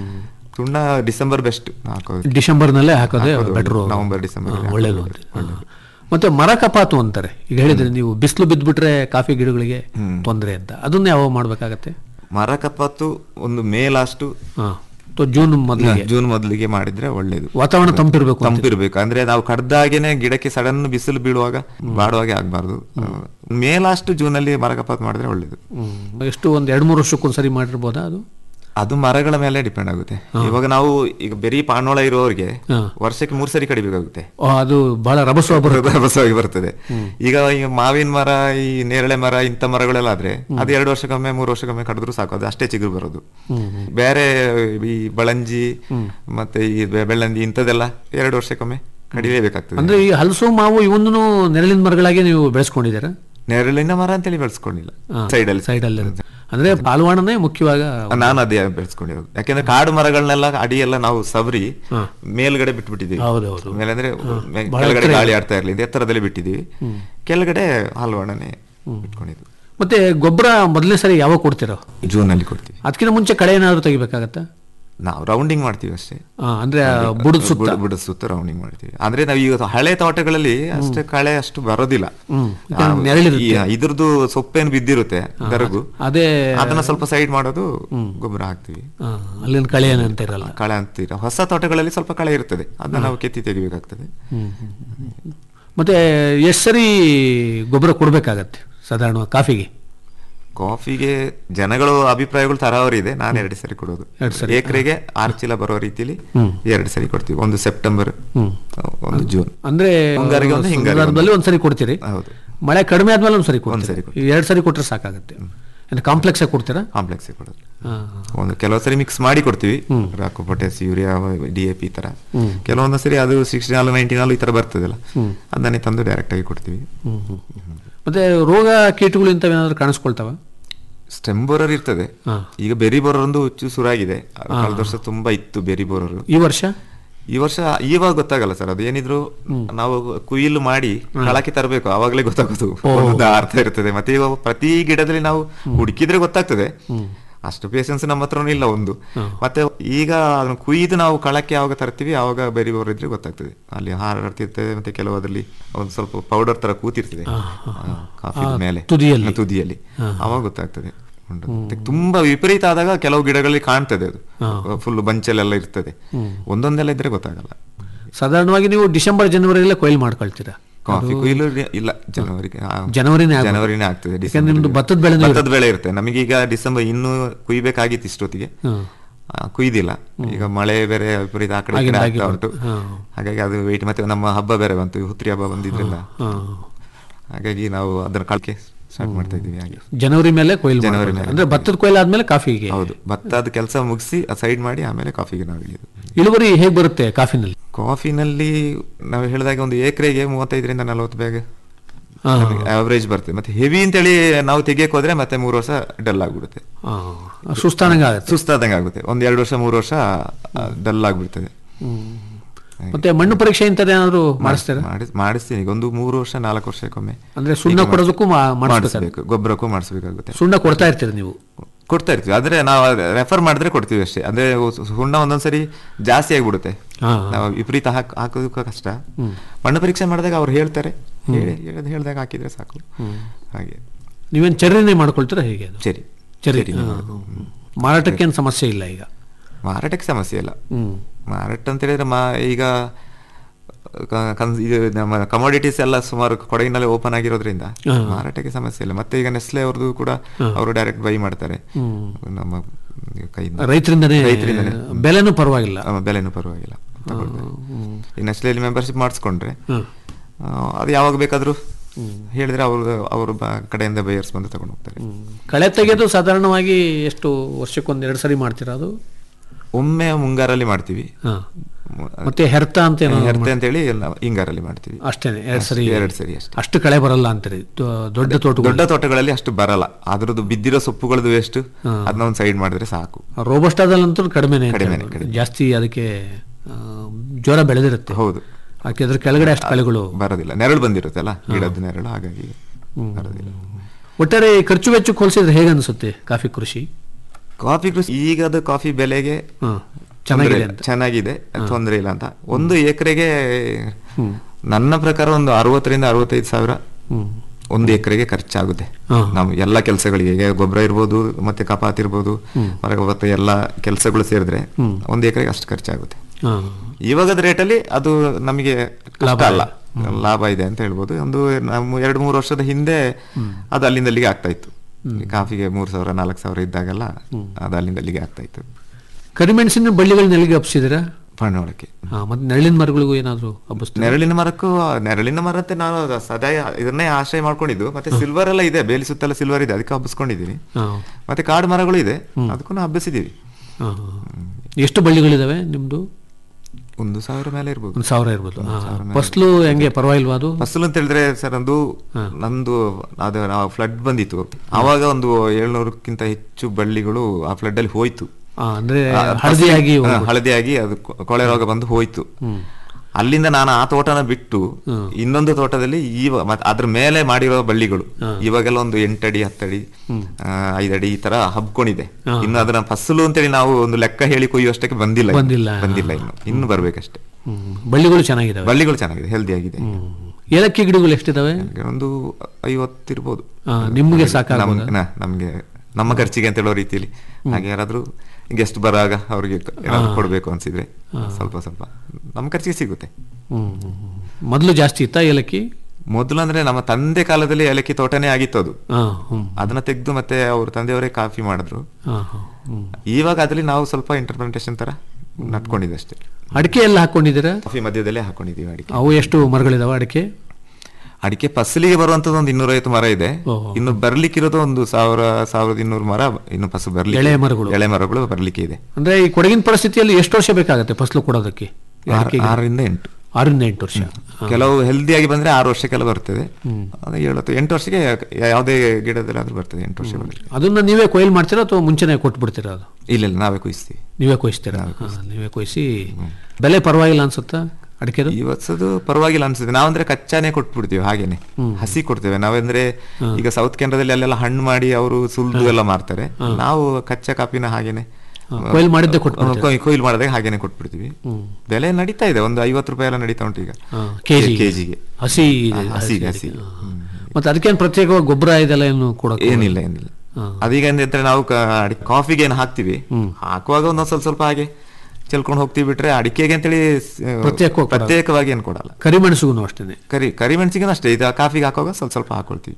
ಸುಣ್ಣ ಡಿಸೆಂಬರ್ ಬೆಸ್ಟ್ ಹಾಕೋದು ಡಿಸೆಂಬರ್ ನಲ್ಲೇ ಹಾಕೋದೇ ಹಾಕೋದು ಬೆಟರ್ ಒಳ್ಳೆ. ನವೆಂಬರ್, ಡಿಸೆಂಬರ್ ಅಲ್ಲಿ ಒಳ್ಳೇದು ಹಾಕೋದು ಅಂತ ಹ. ಮತ್ತೆ ಮರ ಕಪಾತು ಅಂತಾರೆ ಈಗ ಹೇಳಿದ್ರೆ ನೀವು ಬಿಸಿಲು ಬಿದ್ದುಬಿಟ್ರೆ ಕಾಫಿ ಗಿಡಗಳಿಗೆ ತೊಂದರೆ ಅಂತ ಅದನ್ನ ಯಾವಾಗ ಮಾಡ್ಬೇಕಾಗತ್ತೆ ಮರ ಕಪಾತು ಒಂದು ಮೇ ಲಾಸ್ಟ್ ಹಾ ಅಥವಾ ಜೂನ್ ಮೊದಲಿಗೆ ಜೂನ್ ಮೊದಲಿಗೆ ಮಾಡಿದ್ರೆ ಒಳ್ಳೇದು ವಾತಾವರಣ ತಂಪಿರ್ಬೇಕು ಅಂತ. ತಂಪಿರ್ಬೇಕು ಅಂದ್ರೆ ನಾವು ಕಡ್ದಾಗೇನೆ ಗಿಡಕ್ಕೆ ಸಡನ್ ಬಿಸಿಲು ಬೀಳುವಾಗ ಬಾಡುವಾಗೆ ಆಗ್ಬಾರ್ದು ಮೇ ಲಾಸ್ಟ್ ಜೂನ್ ಅಲ್ಲಿ ಮರ ಕಪಾತ್ ಮಾಡಿದ್ರೆ ಒಳ್ಳೇದು ಹ್ಮ್. ಎಷ್ಟು ಒಂದ್ ಎರಡ್ ಮೂರು ವರ್ಷಕ್ಕೊಂದ್ಸರಿ ಮಾಡಿರ್ಬೋದಾ ಅದು ಅದು ಮರಗಳ ಮೇಲೆ ಡಿಪೆಂಡ್ ಆಗುತ್ತೆ ಇವಾಗ ನಾವು ಈಗ ಬರೀ ಪಾಣೋಳ ಇರೋರಿಗೆ ಹಾ. ವರ್ಷಕ್ಕೆ ಮೂರ್ ಸರಿ ಕಡಿಬೇಕಾಗುತ್ತೆ ಓ, ಅದು ಬಹಳ ರಭಸವಾಗಿ ಬರುತ್ತೆ ರಭಸವಾಗಿ ಬರ್ತದೆ ಈಗ ಈ ಮಾವಿನ ಮರ ಈ ನೇರಳೆ ಮರ ಇಂಥ ಮರಗಳೆಲ್ಲ ಆದ್ರೆ ಅದು ಎರಡು ವರ್ಷಕ್ಕೊಮ್ಮೆ ಮೂರು ವರ್ಷಕ್ಕೊಮ್ಮೆ ಕಡಿದ್ರು ಸಾಕು ಅದು ಅಷ್ಟೇ ಚಿಗುರು ಬರೋದು ಬೇರೆ ಈ ಬಳಂಜಿ ಮತ್ತೆ ಈ ಬೆ- ಬೆಳ್ಳಂಜಿ ಇಂಥದ್ದೆಲ್ಲ ಎರಡು ವರ್ಷಕ್ಕೊಮ್ಮೆ ಕಡಿಲೇಬೇಕಾಗ್ತದೆ ಅಂದ್ರೆ ಈ ಹಲಸು ಮಾವು ಇವನ್ನೂ ನೆರಳಿನ ಮರಗಳಾಗಿ ನೀವು ಬೆಳೆಸ್ಕೊಂಡಿದ್ದೀರಾ ನೆರಳಿನ ಮರ ಅಂತೇಳಿ ಬೆಳೆಸ್ಕೊಂಡಿಲ್ಲ ಸೈಡ್ ಅಲ್ಲಿ ಸೈಡ್ ಅಲ್ಲಿ ಅಂದ್ರೆ ಪಾಲ್ವಾಣನೇ ಮುಖ್ಯವಾಗ ನಾನು ಅದೇ ಬೆಳೆಸ್ಕೊಂಡಿರೋದು ಯಾಕಂದ್ರೆ ಕಾಡು ಮರಗಳನ್ನೆಲ್ಲ ಅಡಿ ಎಲ್ಲ ನಾವು ಸವರಿ ಮೇಲ್ಗಡೆ ಬಿಟ್ಬಿಟ್ಟಿದೀವಿ ಹೌದೌದು ಮೇಲೆ ಅಂದ್ರೆ ಮೆ- ಕೆಳಗಡೆ ಗಾಳಿ ಆಡ್ತಾ ಇರ್ಲಿ ಅಂತ ಎತ್ತರದಲ್ಲಿ ಬಿಟ್ಟಿದೀವಿ ಕೆಳಗಡೆ ಹಲ್ವಾಣನೆ ಇಟ್ಕೊಂಡಿದ್ವಿ ಮತ್ತೆ ಗೊಬ್ಬರ ಮೊದಲನೇ ಸರಿ ಯಾವಾಗ ಕೊಡ್ತೀರೋ ಜೂನ್ ಅಲ್ಲಿ ಕೊಡ್ತೀವಿ ಅದಕ್ಕಿಂತ ಮುಂಚೆ ಕಳೆ ಏನಾದ್ರು ತೆಗಿಬೇಕಾಗತ್ತಾ ನಾವು ರೌಂಡಿಂಗ್ ಮಾಡ್ತೀವಿ ಅಷ್ಟೇ ಆ, ಅಂದ್ರೆ ಬುಡದ ಸುತ್ತ ಬುಡ- ಬುಡದ ಸುತ್ತ ರೌಂಡಿಂಗ್ ಮಾಡ್ತೀವಿ ಅಂದ್ರೆ ನಾವು ಈಗ ಹಳೆ ತೋಟಗಳಲ್ಲಿ ಅಷ್ಟೇ ಕಳೆ ಅಷ್ಟು ಬರೋದಿಲ್ಲ ಹ್ಮ್. ಆ, ನೆರಳಿರುತ್ತೆ. ಈ- ಇದ್ರದ್ದು ಸೊಪ್ಪೇನು ಬಿದ್ದಿರುತ್ತೆ ಗರಗು ಅದೇ ಅದನ್ನ ಸ್ವಲ್ಪ ಸೈಡ್ ಮಾಡೋದು ಗೊಬ್ಬರ ಹಾಕ್ತಿವಿ ಆ, ಅಲ್ಲಿನ ಕಳೆ ಏನಂತ ಇರಲ್ಲ ಕಳೆ ಅಂತೀರ ಹೊಸ ತೋಟಗಳಲ್ಲಿ ಸ್ವಲ್ಪ ಕಳೆ ಇರ್ತದೆ ಅದನ್ನ ನಾವು ಕೆತ್ತಿ ತೆಗಿಬೇಕಾಗ್ತದೆ ಮತ್ತೆ ಎಷ್ಟು ಸರಿ ಗೊಬ್ಬರ ಕೊಡ್ಬೇಕಾಗತ್ತೆ ಸಾಧಾರಣ ಕಾಫಿಗೆ ಕಾಫಿಗೆ ಜನಗಳು ಅಭಿಪ್ರಾಯಗಳು ತರಾವರಿ ಇದೆ ನಾನು ಎರಡು ಸರಿ ಕೊಡೋದು ಎರಡ್ ಸರಿ. ಎಕರೆಗೆ ಆರು ಚೀಲ ಬರೋ ರೀತಿಲಿ ಎರಡು ಸರಿ ಕೊಡ್ತೀವಿ ಒಂದು ಸೆಪ್ಟೆಂಬರ್ ಒಂದು ಜೂನ್ ಅಂದ್ರೆ ಮುಂಗಾರಿಗೆ ಒಂದು, ಹಿಂಗಾರಿಗೆ ಒಂದು. ಸಂದರ್ಭದಲ್ಲಿ ಒಂದ್ಸರಿ ಕೊಡ್ತೀರಿ ಹೌದು ಮಳೆ ಕಡಿಮೆ ಆದ್ಮೇಲೆ ಒಂದ್ಸರಿ ಒಂದ್ಸರಿ ಕೊಡ್ತೀರಿ ಎರಡ್ ಸರಿ ಕೊಟ್ರೆ ಸಾಕಾಗತ್ತೆ ಕಾಂಪ್ಲೆಕ್ಸ್ ಆಗಿ ಕೊಡ್ತೀರಾ ಕಾಂಪ್ಲೆಕ್ಸ್ ಕೊಡೋದು ಆ, ಒಂದು ಕೆಲವು ಸರಿ ಮಿಕ್ಸ್ ಮಾಡಿ ಕೊಡ್ತೀವಿ rock potash urea D A P ತರ ಕೆಲವೊಂದು ಸರಿ ಅದು ಸಿಕ್ಸ್ಟಿ ನಾಲ್ ನೈಂಟಿ ನಾಲ್ ಈ ತರ ಬರ್ತದಲ್ಲ ಅದನ್ನೇ ತಂದು ಡೈರೆಕ್ಟ್ ಆಗಿ ಕೊಡ್ತೀವಿ ಹ್ಮ್, ಹ್ಮ್, ಹ್ಮ್. ಮತ್ತೆ ರೋಗ ಕೀಟಗಳು ಇಂಥವೇನಾದ್ರೂ ಕಾಣಿಸ್ಕೊಳ್ತಾವ ಸ್ಟೆಮ್ ಬೋರರ್ ಇರ್ತದೆ ಹಾ. ಈಗ ಬೆರಿ ಬೋರರ್ ಒಂದು ಹುಚ್ಚು ಸುರಾಗಿದೆ ಕಳೆದ ವರ್ಷ ತುಂಬಾ ಇತ್ತು ಬೆರಿ ಬೋರರ್ ಈ ವರ್ಷ ಈ ವರ್ಷ ಇವಾಗ ಗೊತ್ತಾಗಲ್ಲ ಸರ್ ಅದು ಏನಿದ್ರು ನಾವು ಕುಯಿಲು ಮಾಡಿ ಕಳಕಿ ತರಬೇಕು ಅವಾಗಲೇ ಗೊತ್ತಾಗೋದು ಒಂದು ಅರ್ಥ ಇರ್ತದೆ ಮತ್ತೆ ಇವಾಗ ಪ್ರತಿ ಗಿಡದಲ್ಲಿ ನಾವು ಹುಡುಕಿದ್ರೆ ಗೊತ್ತಾಗ್ತದೆ ಅಷ್ಟು ಪೇಷನ್ಸ್ ನಮ್ಮ ಹತ್ರನೂ ಇಲ್ಲ ಒಂದು ಮತ್ತೆ ಈಗ ಅದನ್ನ ಕುಯ್ದು ನಾವು ಕಳಕ್ಕೆ ಯಾವಾಗ ತರ್ತೀವಿ ಆವಾಗ ಬೆರಿ ಬೋರ್ ಇದ್ರೆ ಗೊತ್ತಾಗ್ತದೆ ಅಲ್ಲಿ ಹಾರಾಡ್ತಿರ್ತದೆ ಮತ್ತೆ ಕೆಲವು ಅದ್ರಲ್ಲಿ ಒಂದು ಸ್ವಲ್ಪ ಪೌಡರ್ ತರ ಕೂತಿರ್ತದೆ ಕಾಫಿ ಮೇಲೆ ತುದಿಯಲ್ಲಿ. ತುದಿಯಲ್ಲಿ ಅವಾಗ ಗೊತ್ತಾಗ್ತದೆ ಉಂಟು. ಮತ್ತೆ ತುಂಬಾ ವಿಪರೀತ ಆದಾಗ ಕೆಲವು ಗಿಡಗಳಲ್ಲಿ ಕಾಣ್ತದೆ ಅದು ಫುಲ್ ಬಂಚಲ್ಲೆಲ್ಲ ಇರ್ತದೆ ಒಂದೊಂದೆಲ್ಲ ಇದ್ರೆ ಗೊತ್ತಾಗಲ್ಲ ಸಾಧಾರಣವಾಗಿ ನೀವು ಡಿಸೆಂಬರ್ ಜನವರಿಯಲ್ಲೇ ಕೊಯ್ಲು ಮಾಡ್ಕೊಳ್ತೀರಾ ಕಾಫಿ ಕೊಯ್ಲು ರಿ- ಇಲ್ಲ ಜನವರಿಗೆ ಆ, ಜನವರಿನೇ ಆಗೋದು. ಜನವರಿನೇ ಆಗ್ತದೆ ಯಾಕಂದ್ರೆ ಡಿಸೆಂಬರ್ ನಿಮ್ದು ಭತ್ತದ ಬೆಳೆನೂ ಭತ್ತದ ಬೆಳೆ ಇರುತ್ತೆ ನಮಗೀಗ ಡಿಸೆಂಬರ್ ಇನ್ನೂ ಕುಯ್ಬೇಕಾಗಿತ್ತು ಇಷ್ಟೊತ್ತಿಗೆ ಹ್ಮ್. ಆ, ಕುಯ್ದಿಲ್ಲ ಈಗ ಮಳೆ ಬೇರೆ ವಿಪರೀತ ಆ ಕಡೆ ಈ ಕಡೆ ಆಗಿಂದಾಗೆ ಆಗ್ತಾ ಉಂಟು ಹಾ. ಹಾಗಾಗಿ ಅದು ವೆಯ್ಟ್ ಮತ್ತೆ ನಮ್ಮ ಹಬ್ಬ ಬೇರೆ ಬಂತು ಹುತ್ರಿ ಹಬ್ಬ ಬಂದಿದ್ರಿಂದ ಹಾ. ಹಾಗಾಗಿ ನಾವು ಅದನ್ನ ಕಳ್ಕೆ ಸ್ಟಾರ್ಟ್ ಮಾಡ್ತಾ ಇದ್ದೀವಿ ಹಾಗೆ ಜನವರಿ ಮೇಲೆ ಕೊಯ್ಲು ಜನವರಿ ಮಾಡ್ಕೊಳ್ತೀರಾ? ಮೇಲೆ. ಅಂದ್ರೆ ಭತ್ತದ ಕೊಯ್ಲು ಆದ್ಮೇಲೆ ಕಾಫಿಗೆ ಹೌದು ಭತ್ತದ ಕೆಲಸ ಮುಗಿಸಿ ಸೈಡ್ ಮಾಡಿ ಆಮೇಲೆ ಕಾಫಿಗೆ ನಾವು ಇಳಿಯೋದು ಇಳುವರಿ ಹೇಗ್ ಬರುತ್ತೆ ಕಾಫಿನಲ್ಲಿ ಕಾಫಿನಲ್ಲಿ ನಾವು ಹೇಳಿದಾಗ ಒಂದು ಎಕರೆಗೆ ಮೂವತ್ತೈದರಿಂದ ನಲವತ್ತು ಬ್ಯಾಗ್ ಹಾ. ಅವರೇಜ್ ಬರ್ತದೆ ಮತ್ತೆ ಹೆವಿ ಅಂತೇಳಿ ನಾವು ತೆಗಿಯಕ್ ಹೋದ್ರೆ ಮತ್ತೆ ಮೂರು ವರ್ಷ ಡಲ್ ಆಗ್ಬಿಡುತ್ತೆ ಆ, ಸುಸ್ತಾನಂಗೆ ಆಗುತ್ತೆ ಸುಸ್ತಾದಂಗೆ ಆಗುತ್ತೆ ಒಂದ್ ಎರಡು ವರ್ಷ ಮೂರು ವರ್ಷ ಡಲ್ ಆಗ್ಬಿಡ್ತದೆ ಮತ್ತೆ ಮಣ್ಣು ಪರೀಕ್ಷೆ ಇಂಥದ್ದು ಏನಾದ್ರು ಮಾಡಿಸ್ತೀರಾ ಮಾಡಿಸ್ ಮಾಡಿಸ್ತೀನಿ ಈಗ ಒಂದು ಮೂರು ವರ್ಷ ನಾಲ್ಕು ವರ್ಷಕ್ಕೊಮ್ಮೆ ಅಂದ್ರೆ ಸುಣ್ಣ ಕೊಡೋದಕ್ಕೂ ಮಾ- ಮಾಡಿಸ್ಬೇಕಾಗುತ್ತೆ. ಮಾಡಿಸ್ಬೇಕು ಗೊಬ್ಬರಕ್ಕೂ ಮಾಡಿಸ್ಬೇಕಾಗುತ್ತೆ ಸುಣ್ಣ ಕೊಡ್ತಾ ಇರ್ತೀರಿ ನೀವು ಕೊಡ್ತಾ ಇರ್ತೀವಿ ಆದ್ರೆ ನಾವು ರೆಫರ್ ಮಾಡಿದ್ರೆ ಕೊಡ್ತೀವಿ ಅಷ್ಟೇ ಅಂದ್ರೆ ಸು- ಸುಣ್ಣ ಒಂದೊಂದ್ಸರಿ ಜಾಸ್ತಿ ಆಗ್ಬಿಡುತ್ತೆ ಹಾ. ನಾವು ವಿಪರೀತ ಹಾಕ್ ಹಾಕೋದಕ್ಕೂ ಕಷ್ಟ ಮಣ್ಣು ಪರೀಕ್ಷೆ ಮಾಡಿದಾಗ ಅವ್ರು ಹೇಳ್ತಾರೆ ಹೇಳಿ ಹೇಳೋದು ಹೇಳ್ದಾಗ ಹಾಕಿದ್ರೆ ಸಾಕು ಹಾಗೆ ನೀವೇನ್ ಚರ್ರಿನೇ ಮಾಡ್ಕೊಳ್ತೀರಾ ಹೇಗೆ ಅದು ಸರಿ ಚರ್ರಿ ಸರಿ, ಹಾ, ಮಾಡೋದು. ಹ್ಮ್. ಮಾರಾಟಕ್ಕೇನು ಸಮಸ್ಯೆ ಇಲ್ಲ ಈಗ ಮಾರಾಟಕ್ಕೆ ಸಮಸ್ಯೆ ಇಲ್ಲ ಹ್ಮ್ ಮಾರಾಟ ಅಂತ ಹೇಳಿದ್ರೆ ಮಾ ಈಗ ಕ- ಕನ್- ಇದು ನಮ್ಮ ಕಮೋಡಿಟೀಸ್ ಎಲ್ಲ ಸುಮಾರು ಕೊಡಗಿನಲ್ಲಿ ಓಪನ್ ಆಗಿರೋದ್ರಿಂದ ಹಾ. ಮಾರಾಟಕ್ಕೆ ಸಮಸ್ಯೆ ಇಲ್ಲ ಮತ್ತೆ ಈಗ ನೆಸ್ಲೆ ಅವ್ರದ್ದು ಕೂಡ ಅವರು ಡೈರೆಕ್ಟ್ ಬೈ ಮಾಡ್ತಾರೆ ನಮ್ಮ ಕೈಯಿಂದ ರೈತರಿಂದನೇ ರೈತರಿಂದನೇ. ಬೆಲೆನೂ ಪರವಾಗಿಲ್ಲ ಆ, ಬೆಲೆನೂ ಪರವಾಗಿಲ್ಲ ತಗೊಳ್ತಾರೆ. ಈಗ ನೆಸ್ಲೆಯಲ್ಲಿ ಮೆಂಬರ್ಶಿಪ್ ಮಾಡಿಸ್ಕೊಂಡ್ರೆ ಹ್ಮ್. ಆ, ಅದು ಯಾವಾಗ ಬೇಕಾದ್ರೂ ಹೇಳಿದ್ರೆ ಅವರು ಅವ್ರ ಬ- ಕಡೆಯಿಂದ ಬೈಯರ್ಸ್ ಬಂದು ತಗೊಂಡು ಹೋಗ್ತಾರೆ ಕಳೆ ತೆಗೆದು ಸಾಧಾರಣವಾಗಿ ಎಷ್ಟು ವರ್ಷಕ್ಕೊಂದ್ ಎರಡು ಸರಿ ಮಾಡ್ತೀರಾ ಅದು ಒಮ್ಮೆ ಮುಂಗಾರಲ್ಲಿ ಮಾಡ್ತೀವಿ ಹಾ. ಮತ್ತೆ ಹೆರ್ತ ಅಂತ ಏನೋ ಹೆರ್ತೆ ಅಂತೇಳಿ ನಾವು ಹಿಂಗಾರಲ್ಲಿ ಮಾಡ್ತೀವಿ ಅಷ್ಟೇನೆ ಎರಡು ಸರಿ ಎರಡು ಸರಿ ಅಷ್ಟೇ ಅಷ್ಟು ಕಳೆ ಬರಲ್ಲ ಅಂತೀರಿ ದೊ- ದೊಡ್ಡ ತೋಟ ದೊಡ್ಡ ತೋಟಗಳಲ್ಲಿ ಅಷ್ಟು ಬರಲ್ಲ ಅದ್ರದ್ದು ಬಿದ್ದಿರೋ ಸೊಪ್ಪುಗಳದ್ದು ವೇಸ್ಟ್ ಅದನ್ನ ಒಂದು ಸೈಡ್ ಮಾಡಿದ್ರೆ ಸಾಕು ರೋಬಸ್ಟಾದಲ್ಲಂತೂ ಕಡಿಮೆನೆ ಅಂತ ಕಡಿಮೆನೆ, ಹೇಳ್ಬೋದು. ಕಡಿಮೆ. ಜಾಸ್ತಿ ಅದಕ್ಕೆ ಆ, ಜ್ವರ ಬೆಳೆದಿರುತ್ತೆ ಹೌದು ಯಾಕೆ ಅದ್ರ ಕೆಳಗಡೆ ಅಷ್ಟು ಕಳೆಗಳು ಬರೋದಿಲ್ಲ ನೆರಳು ಬಂದಿರುತ್ತಲ್ಲ ಗಿಡದ ನೆರಳು ಹಾಗಾಗಿ ಬರೋದಿಲ್ಲ ಒಟ್ಟಾರೆ ಖರ್ಚು ವೆಚ್ಚಕ್ಕೆ ಹೋಲಿಸಿದ್ರೆ ಹೇಗೆ ಅನಿಸುತ್ತೆ ಕಾಫಿ ಕೃಷಿ ಕಾಫಿ ಕೃಷಿ ಈಗದ ಕಾಫಿ ಬೆಲೆಗೆ ಹಾ ತೊಂದ್ರೆ ಚೆನ್ನಾಗಿದೆ ಇಲ್ಲ. ಅಂತ ಚೆನ್ನಾಗಿದೆ ತೊಂದರೆ ಇಲ್ಲ ಅಂತ ಒಂದು ಎಕರೆಗೆ ನನ್ನ ಪ್ರಕಾರ ಒಂದು ಅರವತ್ತರಿಂದ ಅರವತ್ತೈದು ಸಾವಿರ ಒಂದು ಎಕರೆಗೆ ಖರ್ಚಾಗುತ್ತೆ ಹಾ. ನಾವು ಎಲ್ಲ ಕೆಲಸಗಳಿಗೆ ಈಗ ಗೊಬ್ಬರ ಇರ್ಬೋದು ಮತ್ತೆ ಕಪಾತ್ ಇರ್ಬೋದು ಹೊರಗೆ ಮತ್ತೆ ಎಲ್ಲ ಕೆಲಸಗಳು ಸೇರಿದ್ರೆ ಒಂದು ಎಕರೆಗೆ ಅಷ್ಟು ಖರ್ಚಾಗುತ್ತೆ ಹಾ ಇವಾಗದ ರೇಟಲ್ಲಿ ಅದು ನಮಗೆ ಕಷ್ಟ ಅಲ್ಲ ಲಾಭ ಇದೆ ಅಂತ ಹೇಳ್ಬೋದು ಒಂದು ನಮ್ಮ ಎರಡು ಮೂರು ವರ್ಷದ ಹಿಂದೆ ಅದು ಅಲ್ಲಿಂದ ಅಲ್ಲಿಗೆ ಆಗ್ತಾ ಇತ್ತು ಈ ಕಾಫಿಗೆ ಮೂರು ಸಾವಿರ ನಾಲ್ಕು ಸಾವಿರ ಇದ್ದಾಗೆಲ್ಲ ಅದು ಅಲ್ಲಿಂದ ಅಲ್ಲಿಗೆ ಆಗ್ತಾ ಇತ್ತು ಕರಿಮೆಣಸಿನ ಬಳ್ಳಿಗಳು ನೆಲಗೆ ಹಬ್ಸಿದಿರಾ ಪಣ್ಣೊಳಕ್ಕೆ ಹಾ ಮತ್ತೆ ನೆರಳಿನ ಮರಗಳಿಗೂ ಏನಾದ್ರು ಹಬ್ಬಿಸ್ತೀರಾ ನೆರಳಿನ ಮರಕ್ಕೂ ನೆರಳಿನ ಮರತ್ತೆ ನಾನು ಸದಾ ಇದನ್ನೇ ಆಶ್ರಯ ಮಾಡ್ಕೊಂಡಿದ್ದು ಮತ್ತೆ ಸಿಲ್ವರ್ ಎಲ್ಲ ಇದೆ ಬೇಲಿ ಸುತ್ತಲ ಸಿಲ್ವರ್ ಇದೆ ಅದಕ್ಕೆ ಹಬ್ಬಿಸ್ಕೊಂಡಿದ್ದೀನಿ ಹಾ ಮತ್ತೆ ಕಾಡು ಮರಗಳು ಇದೆ ಅದಕ್ಕೂ ನಾವು ಹಬ್ಬಿಸಿದೀವಿ ಹಾ, ಹಾ. ಎಷ್ಟು ಬಳ್ಳಿಗಳಿದಾವೆ ನಿಮ್ದು ಒಂದು ಸಾವಿರ ಮೇಲೆ ಇರ್ಬೋದು ಒಂದು ಸಾವಿರ ಇರ್ಬೋದು ಹಾ. ಫಸ್ಲು ಹೆಂಗೆ ಪರವಾಗಿಲ್ವಾ ಅದು ಫಸಲು ಅಂತ ಹೇಳಿದ್ರೆ ಸರ್ ಒಂದು ನಂದು ಅದು ನಾವು ಫ್ಲಡ್ ಬಂದಿತ್ತು ಆವಾಗ ಒಂದು ಏಳ್ನೂರಕ್ಕಿಂತ ಹೆಚ್ಚು ಬಳ್ಳಿಗಳು ಆ ಫ್ಲಡ್ ಅಲ್ಲಿ ಹೋಯ್ತು ಆ, ಅಂದ್ರೆ ಆ, ಹಳದಿಯಾಗಿ ಹಾ, ಹಳದಿಯಾಗಿ ಅದು ಕೊ- ಕೊಳೆ ರೋಗ ಬಂದು ಹೋಯ್ತು ಅಲ್ಲಿಂದ ನಾನು ಆ ತೋಟನ ಬಿಟ್ಟು ಇನ್ನೊಂದು ತೋಟದಲ್ಲಿ ಇವ ಮತ್ ಅದ್ರ ಮೇಲೆ ಮಾಡಿರೋ ಬಳ್ಳಿಗಳು ಇವಾಗೆಲ್ಲ ಒಂದು ಎಂಟಡಿ ಹತ್ತಡಿ ಆ, ಐದಡಿ ಈ ತರ ಹಬ್ಕೊಂಡಿದೆ ಇನ್ನು ಅದನ್ನ ಫಸಲು ಅಂತೇಳಿ ನಾವು ಒಂದು ಲೆಕ್ಕ ಹೇಳಿ ಕೊಯ್ಯುವಷ್ಟಕ್ಕೆ ಬಂದಿಲ್ಲ ಇನ್ನು. ಬಂದಿಲ್ಲ. ಬಂದಿಲ್ಲ ಇನ್ನು ಇನ್ನು ಬರ್ಬೇಕಷ್ಟೇ ಹ್ಮ್. ಬಳ್ಳಿಗಳು ಚೆನ್ನಾಗಿದಾವೆ ಬಳ್ಳಿಗಳು ಚೆನ್ನಾಗಿದೆ ಹೆಲ್ದಿ ಆಗಿದೆ ಹ್ಮ್. ಏಲಕ್ಕಿ ಗಿಡಗಳು ಎಷ್ಟಿದಾವೆ ನಮ್ಗೆ ಒಂದು ಐವತ್ತು ಇರ್ಬೋದು ಆ, ನಿಮ್ಗೆ ಸಾಕಾಗ್ಬೋದಾ? ನಮ್- ನ- ನಮ್ಗೆ ನಮ್ಮ ಖರ್ಚಿಗೆ ಅಂತ ಹೇಳೋ ರೀತಿಯಲ್ಲಿ ಹಾಗೆ ಯಾರಾದ್ರೂ ಗೆಸ್ಟ್ ಬರಾಗ ಅವ್ರಿಗೆ ಏನಾದ್ರು ಕೊಡ್ಬೇಕು ಅನ್ಸಿದ್ರೆ ಸ್ವಲ್ಪ ಸ್ವಲ್ಪ ನಮ್ಮ ಖರ್ಚಿಗೆ ಸಿಗುತ್ತೆ ಹ್ಮ್ ಹ್ಮ್, ಹ್ಮ್. ಮೊದಲು ಜಾಸ್ತಿ ಇತ್ತಾ ಏಲಕ್ಕಿ ಮೊದಲು ಅಂದ್ರೆ ನಮ್ಮ ತಂದೆ ಕಾಲದಲ್ಲಿ ಏಲಕ್ಕಿ ತೋಟನೇ ಆಗಿತ್ತು ಅದು ಹಾ ಹ್ಮ್ ಅದನ್ನ ತೆಗೆದು ಮತ್ತೆ ಅವ್ರ ತಂದೆಯವರೇ ಕಾಫಿ ಮಾಡಿದ್ರು ಹಾ ಹಾ ಹ್ಮ್ ಇವಾಗ ಅದ್ರಲ್ಲಿ ನಾವು ಸ್ವಲ್ಪ ಇಂಟರ್ಪ್ರಿಟೇಷನ್ ತರ ನಟ್ಕೊಂಡಿದೆ ಅಷ್ಟೇ ಅಡಿಕೆ ಎಲ್ಲ ಹಾಕೊಂಡಿದ್ದೀರಾ ಕಾಫಿ ಮಧ್ಯದಲ್ಲೇ ಹಾಕೊಂಡಿದೀವಿ ಅಡಿಕೆ ಅವು ಎಷ್ಟು ಮರಗಳಿದಾವೆ ಅಡಿಕೆ ಅಡಿಕೆ ಫಸಲಿಗೆ ಬರುವಂತದ್ದು ಒಂದು ಇನ್ನೂರೈವತ್ತು ಮರ ಇದೆ ಓಹೋ. ಇನ್ನು ಬರ್ಲಿಕ್ಕಿರೋದು ಒಂದು ಸಾವಿರ ಸಾವಿರದ ಇನ್ನೂರು ಮರ ಇನ್ನು ಫಸಲು ಬರ್ಲಿಕ್ಕೆ ಎಳೆ ಮರಗಳು. ಎಳೆ ಮರಗಳು ಬರ್ಲಿಕ್ಕೆ ಇದೆ ಅಂದ್ರೆ ಈ ಕೊಡಗಿನ ಪರಿಸ್ಥಿತಿಯಲ್ಲಿ ಎಷ್ಟು ವರ್ಷ ಬೇಕಾಗತ್ತೆ ಫಸಲು ಕೊಡೋದಕ್ಕೆ ಆರ್- ಅಡಿಕೆಗೆ? ಆರರಿಂದ ಎಂಟು ಆರರಿಂದ ಎಂಟು ವರ್ಷ ಕೆಲವು ಹೆಲ್ದಿಯಾಗಿ ಬಂದ್ರೆ ಆರು ವರ್ಷಕ್ಕೆಲ್ಲ ಬರ್ತದೆ ಅದು ಏಳು ಹತ್ತು- ಎಂಟು ವರ್ಷಕ್ಕೆ ಯಾವುದೇ ಗಿಡದಲ್ಲಾದ್ರೂ ಬರ್ತದೆ ಎಂಟು ವರ್ಷ ಬಂದ್ರೆ ಅದನ್ನ ನೀವೇ ಕೊಯ್ಲು ಮಾಡ್ತೀರಾ ಅಥವಾ ಮುಂಚೆನೆ ಕೊಟ್ಟು ಬಿಡ್ತೀರಾ ಅದು ಇಲ್ಲ ಇಲ್ಲ ನಾವೇ ಕುಯಿಸ್ತೀವಿ ನೀವೇ ಕೊಯ್ಸ್ತೀರಾ ಹಾ, ನೀವೇ ಕೊಯ್ಸಿ ಬೆಲೆ ಪರವಾಗಿಲ್ಲ ಅನ್ಸುತ್ತಾ ಅಡಿಕೆದು ಈ ವರ್ಷದ್ದು ಪರವಾಗಿಲ್ಲ ಅನ್ಸುತ್ತೆ ನಾವಂದ್ರೆ ಕಚ್ಚಾನೇ ಕೊಟ್ಬಿಡ್ತೀವಿ ಹಾಗೇನೆ ಹಸಿ ಕೊಡ್ತೇವೆ ನಾವಂದ್ರೆ ಈಗ ಸೌತ್ ಕೆನರಾದಲ್ಲಿ ಅಲ್ಲೆಲ್ಲ ಹಣ್ಣು ಮಾಡಿ ಅವರು ಸುಲ್ದು ಎಲ್ಲ ಮಾರ್ತಾರೆ ನಾವು ಕಚ್ಚಾ ಕಾಪಿನ ಹಾಗೇನೆ ಹಾ, ಕೊಯ್ಲು ಮಾಡಿದ್ದೇ ಕೊಟ್ಬಿಡ್ತೀರಾ? ಕೊಯ್- ಕೊಯ್ಲು ಮಾಡಿದಾಗ ಹಾಗೇನೆ ಕೊಟ್ಬಿಡ್ತೀವಿ ಬೆಲೆ ನಡೀತಾ ಇದೆ ಒಂದು ಐವತ್ತು ರೂಪಾಯಿ ಎಲ್ಲ ನಡೀತಾ ಉಂಟು ಈಗ ಹಾ, ಕೆಜಿ ಕೆಜಿಗೆ ಹಸಿ ಹಾ, ಇದೆ, ಹಸಿಗೆ, ಹಸಿ ಹಸಿಗೆ. ಹಾ. ಮತ್ತೆ ಅದಕ್ಕೇನು ಪ್ರತ್ಯೇಕವಾಗಿ ಗೊಬ್ಬರ ಇದೆಲ್ಲ ಏನು ಕೊಡೋಕೆ ಏನಿಲ್ಲ ಏನಿಲ್ಲ ಹಾ. ಅದೀಗ ಅಂದ್ರೆ ನಾವು ಕ- ಅಡಿ- ಕಾಫಿಗೆ ಏನು ಹಾಕ್ತಿವಿ ಹಾಕುವಾಗ ಒಂದೊಂದ್ ಸ್ವಲ್ಪ ಸ್ವಲ್ಪ ಹಾಗೆ ಚೆಲ್ಕೊಂಡು ಹೋಗ್ತೀವಿ ಬಿಟ್ರೆ ಅಡಿಕೆಗೆ ಅಂತೇಳಿ ಸ- ಪ್ರತ್ಯೇಕವಾಗಿ ಕೊಡಲ್ಲ. ಪ್ರತ್ಯೇಕವಾಗಿ ಏನು ಕೊಡಲ್ಲ ಕರಿಮೆಣಸುಗೂ ಅಷ್ಟೇನೆ ಕರಿ ಕರಿಮೆಣಸಿಗೆ ಅಷ್ಟೇ ಇದು ಕಾಫಿಗೆ ಹಾಕುವಾಗ ಸ್ವಲ್ಪ ಸ್ವಲ್ಪ ಹಾಕೊಳ್ತೀವಿ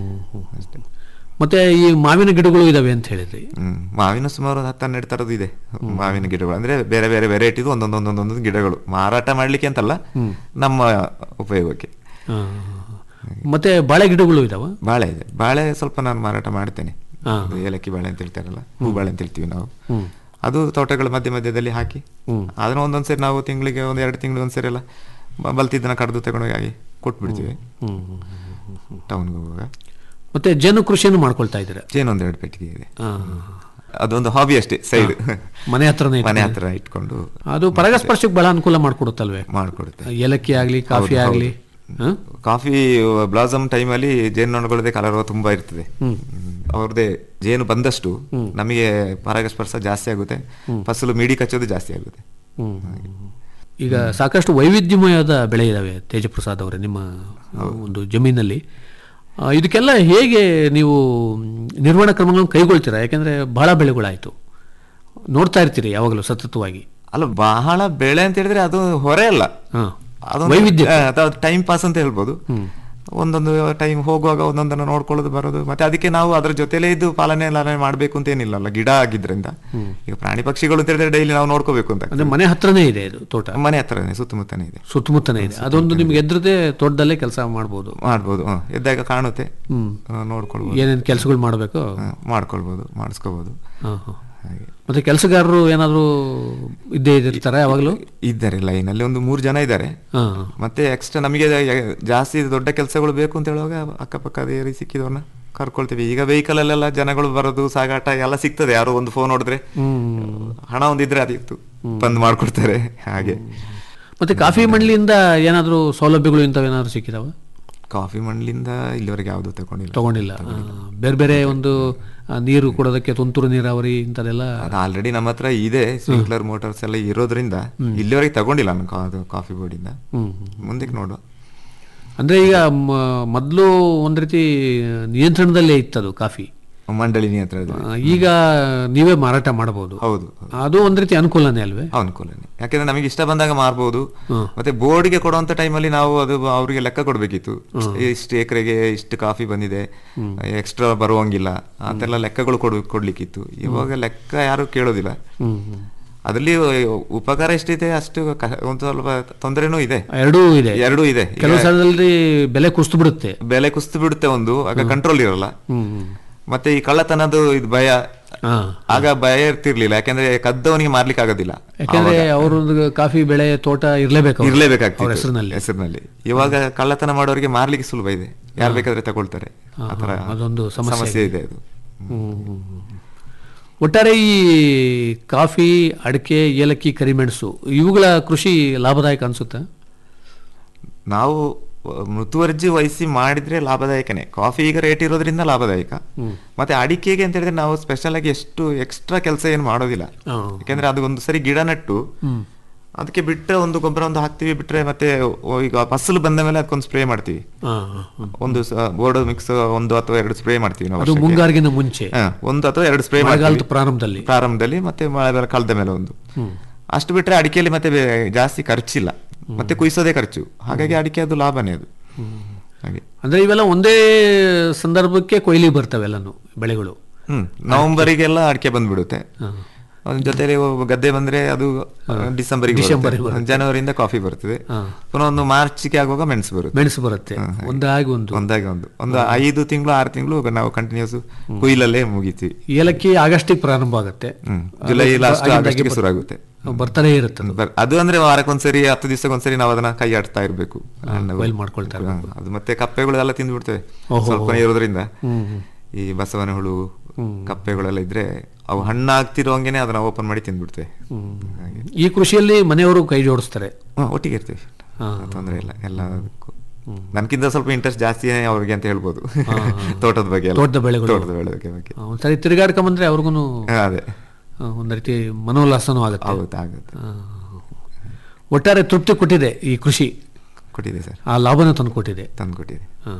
ಹ್ಮ್ ಮತ್ತೆ ಈ ಮಾವಿನ ಗಿಡಗಳು ಇದಾವೆ ಅಂತ ಹೇಳಿದ್ರಿ ಹ್ಮ್ ಮಾವಿನ ಸುಮಾರು ಒಂದು ಹತ್ತು ಹನ್ನೆರಡು ತರದ್ದು ಇದೆ ಮಾವಿನ ಗಿಡಗಳು ಅಂದ್ರೆ ಬೇರೆ ಬೇರೆ ವೆರೈಟಿದು ಒಂದೊಂದು ಒಂದೊಂದೊಂದು ಗಿಡಗಳು ಮಾರಾಟ ಮಾಡ್ಲಿಕ್ಕೆ ಅಂತಲ್ಲ ನಮ್ಮ ಉಪಯೋಗಕ್ಕೆ ಹಾ. ಮತ್ತೆ ಬಾಳೆ ಗಿಡಗಳು ಇದಾವ ಬಾಳೆ ಇದೆ ಬಾಳೆ ಸ್ವಲ್ಪ ನಾನು ಮಾರಾಟ ಮಾಡ್ತೇನೆ ಹಾ. ಅದು ಏಲಕ್ಕಿ ಬಾಳೆ ಅಂತ ಹೇಳ್ತಾರಲ್ಲ ಹೂ ಬಾಳೆ ಅಂತ ಹೇಳ್ತೀವಿ ನಾವು ಅದು ತೋಟಗಳ ಮಧ್ಯ ಮಧ್ಯದಲ್ಲಿ ಹಾಕಿ ಅದನ್ನ ಒಂದೊಂದ್ಸರಿ ನಾವು ತಿಂಗಳಿಗೆ ಒಂದ್ ಎರಡು ತಿಂಗಳು ಒಂದ್ಸರಿ ಎಲ್ಲ ಬ- ಬಲ್ತಿದ್ದನ್ನ ಕಡ್ದು ತಗೊಂಡೋಗಿ ಹಾಗೆ ಕೊಟ್ಬಿಡ್ತೀವಿ ಟೌನ್ಗೆ ಹೋಗುವಾಗ ಮತ್ತೆ ಜೇನು ಕೃಷಿಯನ್ನು ಮಾಡ್ಕೊಳ್ತಾ ಇದ್ದೀರಾ ಜೇನು ಒಂದೆರಡು ಪೆಟ್ಟಿಗೆ ಇದೆ ಹಾ. ಅದೊಂದು ಹಾಬಿ ಅಷ್ಟೇ ಸೈಡ್ ಮನೆ ಹತ್ರನೇ ಮನೆ ಇಟ್ಕೊಂಡು. ಹತ್ರ ಇಟ್ಕೊಂಡು ಅದು ಪರಾಗಸ್ಪರ್ಶಕ್ಕೆ ಬಹಳ ಅನುಕೂಲ ಮಾಡ್ಕೊಡುತ್ತಲ್ವೇ ಮಾಡ್ಕೊಡುತ್ತೆ ಏಲಕ್ಕಿ ಆಗ್ಲಿ ಕಾಫಿ ಹೌದು, ಆಗ್ಲಿ ಹಾ? ಕಾಫಿ ಬ್ಲಾಸಮ್ ಟೈಮಲ್ಲಿ ಜೇನುನೊಣಗಳದೇ ಕಲರ್ ತುಂಬಾ ಇರ್ತದೆ ಹ್ಮ್. ಅವ್ರದ್ದೇ ಜೇನು ಬಂದಷ್ಟು ನಮಗೆ ಪರಾಗಸ್ಪರ್ಶ ಜಾಸ್ತಿ ಆಗುತ್ತೆ ಫಸಲು ಮಿಡಿ ಕಚ್ಚೋದು ಜಾಸ್ತಿ ಆಗುತ್ತೆ ಹ್ಮ್. ಈಗ ಸಾಕಷ್ಟು ವೈವಿಧ್ಯಮಯವಾದ ಬೆಳೆ ಇದಾವೆ ತೇಜಪ್ರಸಾದ್ ಅವರೇ ನಿಮ್ಮ ಒಂದು ಜಮೀನಲ್ಲಿ ಆ, ಇದಕ್ಕೆಲ್ಲ ಹೇಗೆ ನೀವು ಮ್, ನಿರ್ವಹಣಾ ಕ್ರಮಗಳನ್ನು ಕೈಗೊಳ್ತೀರಾ ಯಾಕೆಂದ್ರೆ ಬಹಳ ಬೆಳೆಗಳಾಯ್ತು ನೋಡ್ತಾ ಇರ್ತೀರಿ ಯಾವಾಗಲೂ ಸತತವಾಗಿ ಅಲ್ಲ ಬಹಳ ಬೆಳೆ ಅಂತ ಹೇಳಿದ್ರೆ ಅದು ಹೊರೆ ಅಲ್ಲ ಹಾ. ಅದೊಂದು ವೈವಿಧ್ಯ. ಟೈಮ್ ಪಾಸ್ ಅಂತ ಹೇಳ್ಬೋದು ಒಂದೊಂದು ಟೈಮ್ ಹೋಗುವಾಗ ಒಂದೊಂದನ್ನು ನೋಡ್ಕೊಳ್ಳೋದು ಬರೋದು ಮತ್ತೆ ಅದಕ್ಕೆ ನಾವು ಅದ್ರ ಜೊತೆಲೇ ಇದ್ದು ಪಾಲನೆ ಲಾಲನೆ ಮಾಡ್ಬೇಕು ಅಂತ ಏನಿಲ್ಲ ಅಲ್ಲ ಗಿಡ ಆಗಿದ್ರಿಂದ ಈಗ ಪ್ರಾಣಿ ಪಕ್ಷಿಗಳು ಅಂತ ಹೇಳಿದ್ರೆ ಡೈಲಿ ನಾವು ನೋಡ್ಕೋಬೇಕು ಅಂತ ಅಂದ್ರೆ ಮನೆ ಹತ್ರನೇ ಇದೆ ಇದು ತೋಟ ಮನೆ ಹತ್ರನೇ ಸುತ್ತಮುತ್ತನೇ ಇದೆ ಸುತ್ತಮುತ್ತನೇ ಇದೆ ಅದೊಂದು ನಿಮ್ಗೆ ಎದ್ರದೇ ತೋಟದಲ್ಲೇ ಕೆಲಸ ಮಾಡ್ಬೋದು ಮಾಡ್ಬೋದು ಹ. ಎದ್ದಾಗ ಕಾಣುತ್ತೆ ಹ, ನೋಡ್ಕೊಳ್ಬೋದು ಏನೇನು ಕೆಲಸಗಳು ಮಾಡಬೇಕು ಹ, ಮಾಡ್ಕೊಳ್ಬೋದು ಮಾಡಿಸ್ಕೋಬಹುದು ಹಾಗೆ ಮತ್ತೆ ಕೆಲಸಗಾರರು ಏನಾದರೂ ಇದ್ದೇ ಇರ್ತಾರೆ ಯಾವಾಗಲೂ ಇದ್ದಾರೆ ಲೈನಲ್ಲಿ ಒಂದು ಮೂರು ಜನ ಇದ್ದಾರೆ ಹಾ ಮತ್ತೆ ಎಕ್ಸ್ಟ್ರಾ ನಮಗೆ ಜಾಸ್ತಿ ದೊಡ್ಡ ಕೆಲಸಗಳು ಬೇಕು ಅಂತ ಹೇಳುವಾಗ ಅಕ್ಕಪಕ್ಕ ಏರಿ ಸಿಕ್ಕಿದವ್ರನ್ನ ಕರ್ಕೊಳ್ತೀವಿ ಈಗ ವೆಹಿಕಲ್ ಅಲ್ಲೆಲ್ಲ ಜನಗಳು ಬರೋದು ಸಾಗಾಟ ಎಲ್ಲ ಸಿಗ್ತದೆ ಯಾರೋ ಒಂದು ಫೋನ್ ಹೊಡೆದ್ರೆ ಹಣ ಒಂದಿದ್ರೆ ಅದಿತ್ತು ಬಂದ್ ಮಾಡ್ಕೊಡ್ತಾರೆ ಹಾಗೆ ಮತ್ತೆ ಕಾಫಿ ಮಂಡಳಿಯಿಂದ ಏನಾದರೂ ಸೌಲಭ್ಯಗಳು ಇಂಥವೇನಾದ್ರು ಸಿಕ್ಕಿದಾವ ಕಾಫಿ ಮಂಡಲಿಂದ ಇಲ್ಲಿವರೆಗೆ ಯಾವುದು ತಗೊಂಡಿಲ್ಲ ತಗೊಂಡಿಲ್ಲ ಆ, ಬೇರೆ ಬೇರೆ ಒಂದು ಆ, ನೀರು ಕೊಡೋದಕ್ಕೆ ತುಂತುರು ನೀರಾವರಿ ಇಂಥದೆಲ್ಲ ಅದು ಆಲ್ರೆಡಿ ನಮ್ಮ ಹತ್ರ ಇದೆ ಸ್ಪ್ರಿಂಕ್ಲರ್ ಮೋಟಾರ್ಸ್ ಎಲ್ಲ ಇರೋದ್ರಿಂದ ಇಲ್ಲಿವರೆಗೆ ತಗೊಂಡಿಲ್ಲ ನಾನು ಕಾ- ಅದು ಕಾಫಿ ಬೋರ್ಡಿಂದ ಮುಂದಕ್ಕೆ ನೋಡುವ ಅಂದ್ರೆ ಈಗ ಮ- ಮೊದ್ಲು ಒಂದ್ ರೀತಿ ನಿಯಂತ್ರಣದಲ್ಲೇ ಇತ್ತದು ಕಾಫಿ ಮಂಡಳಿ ನಿಯಂತ್ರಣ ಆ, ಈಗ ನೀವೇ ಮಾರಾಟ ಮಾಡಬಹುದು ಹೌದು ಅದು ಒಂದ್ ರೀತಿ ಅನುಕೂಲನೇ ಅಲ್ವೇ ಅನುಕೂಲನೇ ಯಾಕಂದ್ರೆ ನಮಗೆ ಇಷ್ಟ ಬಂದಾಗ ಮಾರ್ಬೋದು ಮತ್ತೆ ಬೋರ್ಡ್ಗೆ ಕೊಡುವಂತ ಟೈಮಲ್ಲಿ ನಾವು ಅದು ಅವರಿಗೆ ಲೆಕ್ಕ ಕೊಡ್ಬೇಕಿತ್ತು ಇಷ್ಟು ಎಕರೆಗೆ ಇಷ್ಟು ಕಾಫಿ ಬಂದಿದೆ ಎಕ್ಸ್ಟ್ರಾ ಬರುವಂಗಿಲ್ಲ ಅಂತೆಲ್ಲ ಲೆಕ್ಕಗಳು ಕೊಡ್ ಕೊಡ್ಲಿಕ್ಕಿತ್ತು ಇವಾಗ ಲೆಕ್ಕ ಯಾರು ಕೇಳೋದಿಲ್ಲ ಅದರಲ್ಲಿ ಉಪಕಾರ ಎಷ್ಟಿದೆ ಅಷ್ಟು ಕ- ಒಂದು ಸ್ವಲ್ಪ ತೊಂದರೆನೂ ಇದೆ ಎರಡೂ ಇದೆ ಎರಡೂ ಇದೆ ಈಗ ಕೆಲವು ಸ್ಥಳದಲ್ಲಿ ಬೆಲೆ ಕುಸ್ತು ಬಿಡುತ್ತೆ ಬೆಲೆ ಕುಸ್ತು ಬಿಡುತ್ತೆ ಒಂದು ಆಗ ಕಂಟ್ರೋಲ್ ಇರಲ್ಲ ಮತ್ತೆ ಈ ಕಳ್ಳತನದು ಇದು ಭಯ ಹಾ ಆಗ ಭಯ ಇರ್ತಿರ್ಲಿಲ್ಲ ಯಾಕಂದ್ರೆ ಕದ್ದವನಿಗೆ ಮಾರ್ಲಿಕ್ಕೆ ಆಗೋದಿಲ್ಲ ಯಾಕಂದ್ರೆ ಅವ್ರದ್ದು ಕಾಫಿ ಬೆಳೆ ತೋಟ ಇರ್ಲೇಬೇಕು ಅವ್ರು. ಅವ್ರ ಇರ್ಲೇಬೇಕಾಗ್ತದೆ ಹೆಸರಿನಲ್ಲಿ ಹೆಸರಿನಲ್ಲಿ ಇವಾಗ ಕಳ್ಳತನ ಮಾಡೋರಿಗೆ ಮಾರ್ಲಿಕ್ಕೆ ಸುಲಭ ಇದೆ ಯಾರು ಬೇಕಾದ್ರೆ ತಗೊಳ್ತಾರೆ ಆತರ ಅದೊಂದು ಸಮಸ್ಯೆ ಸಮಸ್ಯೆ ಇದೆ ಅದು ಒಟ್ಟಾರೆ ಈ ಕಾಫಿ ಅಡಿಕೆ ಏಲಕ್ಕಿ ಕರಿಮೆಣಸು ಇವುಗಳ ಕೃಷಿ ಲಾಭದಾಯಕ ಅನ್ಸುತ್ತೆ ನಾವು ಅಹ್, ಮುತುವರ್ಜಿ ವಹಿಸಿ ಮಾಡಿದ್ರೆ ಲಾಭದಾಯಕನೇ ಕಾಫಿ ಈಗ ರೇಟ್ ಇರೋದ್ರಿಂದ ಲಾಭದಾಯಕ ಮತ್ತೆ ಅಡಿಕೆಗೆ ಅಂತ ಹೇಳಿದ್ರೆ ನಾವು ಸ್ಪೆಷಲ್ ಆಗಿ ಎಷ್ಟು ಎಕ್ಸ್ಟ್ರಾ ಕೆಲಸ ಏನು ಮಾಡೋದಿಲ್ಲ ಹಾ. ಯಾಕೆಂದ್ರೆ ಅದು ಒಂದು ಸರಿ ಗಿಡ ನೆಟ್ಟು ಅದಕ್ಕೆ ಬಿಟ್ಟರೆ ಒಂದು ಗೊಬ್ಬರ ಒಂದು ಹಾಕ್ತಿವಿ ಬಿಟ್ರೆ ಮತ್ತೆ ಓ- ಈಗ ಫಸಲು ಬಂದ ಮೇಲೆ ಅದಕ್ಕೊಂದು ಸ್ಪ್ರೇ ಮಾಡ್ತೀವಿ ಹಾ, ಹಾ, ಹಾ. ಒಂದು ಬೋರ್ಡ್ ಮಿಕ್ಸ್ ಒಂದು ಅಥವಾ ಎರಡು ಸ್ಪ್ರೇ ಮಾಡ್ತೀವಿ ನಾವು ಅದು ವರ್ಷಕ್ಕೆ. ಮುಂಗಾರಿಗಿನ ಮುಂಚೆ ಹಾ, ಒಂದು ಅಥವಾ ಎರಡು ಸ್ಪ್ರೇ ಮಳೆಗಾಲದ ಪ್ರಾರಂಭದಲ್ಲಿ ಪ್ರಾರಂಭದಲ್ಲಿ ಮತ್ತೆ ಮಳೆ ಬರ ಕಳೆದ ಮೇಲೆ ಒಂದು ಅಷ್ಟು ಬಿಟ್ರೆ ಅಡಿಕೆಯಲ್ಲಿ ಮತ್ತೆ ಬೇ- ಜಾಸ್ತಿ ಖರ್ಚಿಲ್ಲ ಮತ್ತೆ ಕುಯ್ಸೋದೇ ಖರ್ಚು ಹಾಗಾಗಿ ಅಡಿಕೆ ಅದು ಲಾಭನೇ ಅದು ಹಾಗೆ ಅಂದ್ರೆ ಇವೆಲ್ಲ ಒಂದೇ ಸಂದರ್ಭಕ್ಕೆ ಕೊಯ್ಲಿ ಬರ್ತವೆ ಎಲ್ಲಾನು ಬೆಳೆಗಳು ಹ್ಮ್ ನವೆಂಬರಿಗೆಲ್ಲ ಅಡಿಕೆ ಬಂದ್ಬಿಡುತ್ತೆ ಅದ್ರ ಜೊತೆಲಿ ಒಬ್ಬ ಗದ್ದೆ ಬಂದ್ರೆ ಅದು ಡಿಸೆಂಬರಿಗೆ ಡಿಸೆಂಬರಿಗೆ ಬರುತ್ತೆ. ಜನವರಿಯಿಂದ ಕಾಫಿ ಬರ್ತದೆ ಪುನಃ ಒಂದು ಮಾರ್ಚ್ಗೆ ಆಗುವಾಗ ಮೆಣಸು ಬರುತ್ತೆ ಮೆಣಸು ಬರುತ್ತೆ ಒಂದಾಗಿ ಒಂದು ಒಂದಾಗಿ ಒಂದು ಒಂದು ಐದು ತಿಂಗಳು ಆರು ತಿಂಗಳು ನಾವು ಕಂಟಿನ್ಯೂಸ್ ಕುಯ್ಲಲ್ಲೇ ಮುಗಿತೀವಿ ಏಲಕ್ಕಿ ಆಗಸ್ಟಿಗೆ ಪ್ರಾರಂಭ ಆಗುತ್ತೆ ಹ್ಮ್ ಜುಲೈ ಅದು ಲಾಸ್ಟ್ ಆಗಿಂದಾಗೆ ಆಗಸ್ಟ್ಗೆ ಬರ್- ಶುರು ಆಗುತ್ತೆ ಬರ್ತಾನೆ ಇರುತ್ತೆ ಅದು. ಬರ್- ಅದು ಅಂದ್ರೆ ವಾರಕ್ಕೊಂದ್ಸರಿ ಹತ್ತು ದಿವಸಕ್ಕೊಂದ್ಸರಿ ನಾವು ಅದನ್ನ ಕೈ ಆಡ್ತಾ ಇರ್ಬೇಕು ಹಣ್ಣು. ಕೊಯ್ಲು ಮಾಡ್ಕೊಳ್ತಾ ಹಾ, ಅದು ಮತ್ತೆ ಕಪ್ಪೆಗಳು ಎಲ್ಲ ತಿಂದು ಬಿಡ್ತವೆ ಓಹೋ. ಸ್ವಲ್ಪ ಇರೋದ್ರಿಂದ ಈ ಬಸವನ ಹುಳು ಕಪ್ಪೆಗಳೆಲ್ಲ ಇದ್ರೆ ಅವು ಹಣ್ಣಾಗ್ತಿರೋಂಗೆನೆ ಅದನ್ನ ಓಪನ್ ಮಾಡಿ ತಿಂದ್ಬಿಡ್ತೇವೆ ಹಾಗೆ ಈ ಕೃಷಿಯಲ್ಲಿ ಮನೆಯವರು ಕೈ ಜೋಡಿಸ್ತಾರೆ ಹಾ, ಒಟ್ಟಿಗೆ ಇರ್ತೀವಿ ತೊಂದರೆ ಇಲ್ಲ ಎಲ್ಲದಕ್ಕೂ ನನ್ಕಿಂತ ಸ್ವಲ್ಪ ಇಂಟ್ರೆಸ್ಟ್ ಜಾಸ್ತಿನೇ ಅವ್ರಿಗೆ ಅಂತ ಹೇಳ್ಬೋದು ತೋಟದ ಬಗ್ಗೆ ಎಲ್ಲ. ತೋಟದ ಬೆಳೆಗಳು. ತೋಟದ ಬೆಳೆ ಬಗ್ಗೆ ಬಗ್ಗೆ ಆ, ಒಂದ್ಸರಿ ತಿರುಗಾಡ್ಕೊಂಬಂದ್ರೆ ಅವ್ರಿಗೂ ಹಾ, ಅದೇ ಒಂದ್ ರೀತಿ ಮನೋಲ್ಲಾಸನೂ ಆಗುತ್ತೆ ಆಗುತ್ತೆ ಆಗುತ್ತೆ ಆ, ಒಟ್ಟಾರೆ ತೃಪ್ತಿ ಕೊಟ್ಟಿದೆ ಈ ಕೃಷಿ ಕೊಟ್ಟಿದೆ ಸರ್ ಆ ಲಾಭನ ತಂದು ಕೊಟ್ಟಿದೆ ತಂದು ಕೊಟ್ಟಿದೆ ಆ.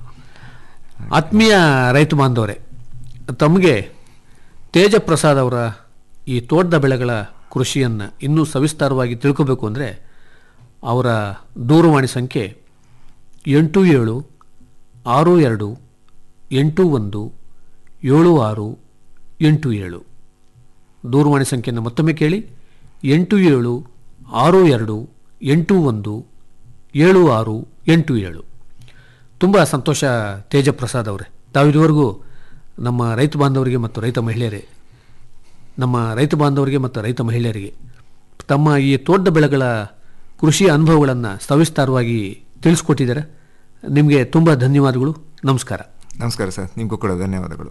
ಆತ್ಮೀಯ ರೈತ ಬಾಂಧವರೇ ತಮಗೆ ತೇಜಪ್ರಸಾದ್ ಅವರ ಈ ತೋಟದ ಬೆಳೆಗಳ ಕೃಷಿಯನ್ನು ಇನ್ನೂ ಸವಿಸ್ತಾರವಾಗಿ ತಿಳ್ಕೋಬೇಕು ಅಂದರೆ ಅವರ ದೂರವಾಣಿ ಸಂಖ್ಯೆ ಎಂಟು ಏಳು ಆರು ಎರಡು ಎಂಟು ಒಂದು ಏಳು ಆರು ಎಂಟು ಏಳು ದೂರವಾಣಿ ಸಂಖ್ಯೆಯನ್ನು ಮತ್ತೊಮ್ಮೆ ಕೇಳಿ ಎಂಟು ಏಳು ಆರು ಎರಡು ಎಂಟು ಒಂದು ಏಳು ಆರು ಎಂಟು ಏಳು ತುಂಬ ಸಂತೋಷ ತೇಜಪ್ರಸಾದ್ ಅವರೇ ತಾವು ಇದುವರೆಗೂ ನಮ್ಮ ರೈತ ಬಾಂಧವರಿಗೆ ಮತ್ತು ರೈತ ಮಹಿಳೆಯರೇ ನಮ್ಮ ರೈತ ಬಾಂಧವರಿಗೆ ಮತ್ತು ರೈತ ಮಹಿಳೆಯರಿಗೆ ತಮ್ಮ ಈ ತೋಟದ ಬೆಳೆಗಳ ಕೃಷಿ ಅನುಭವಗಳನ್ನು ಸವಿಸ್ತಾರವಾಗಿ ತಿಳಿಸ್ಕೊಟ್ಟಿದ್ದಾರೆ ನಿಮಗೆ ತುಂಬ ಧನ್ಯವಾದಗಳು ನಮಸ್ಕಾರ ನಮಸ್ಕಾರ ಸರ್ ನಿಮಗೂ ಕೂಡ ಧನ್ಯವಾದಗಳು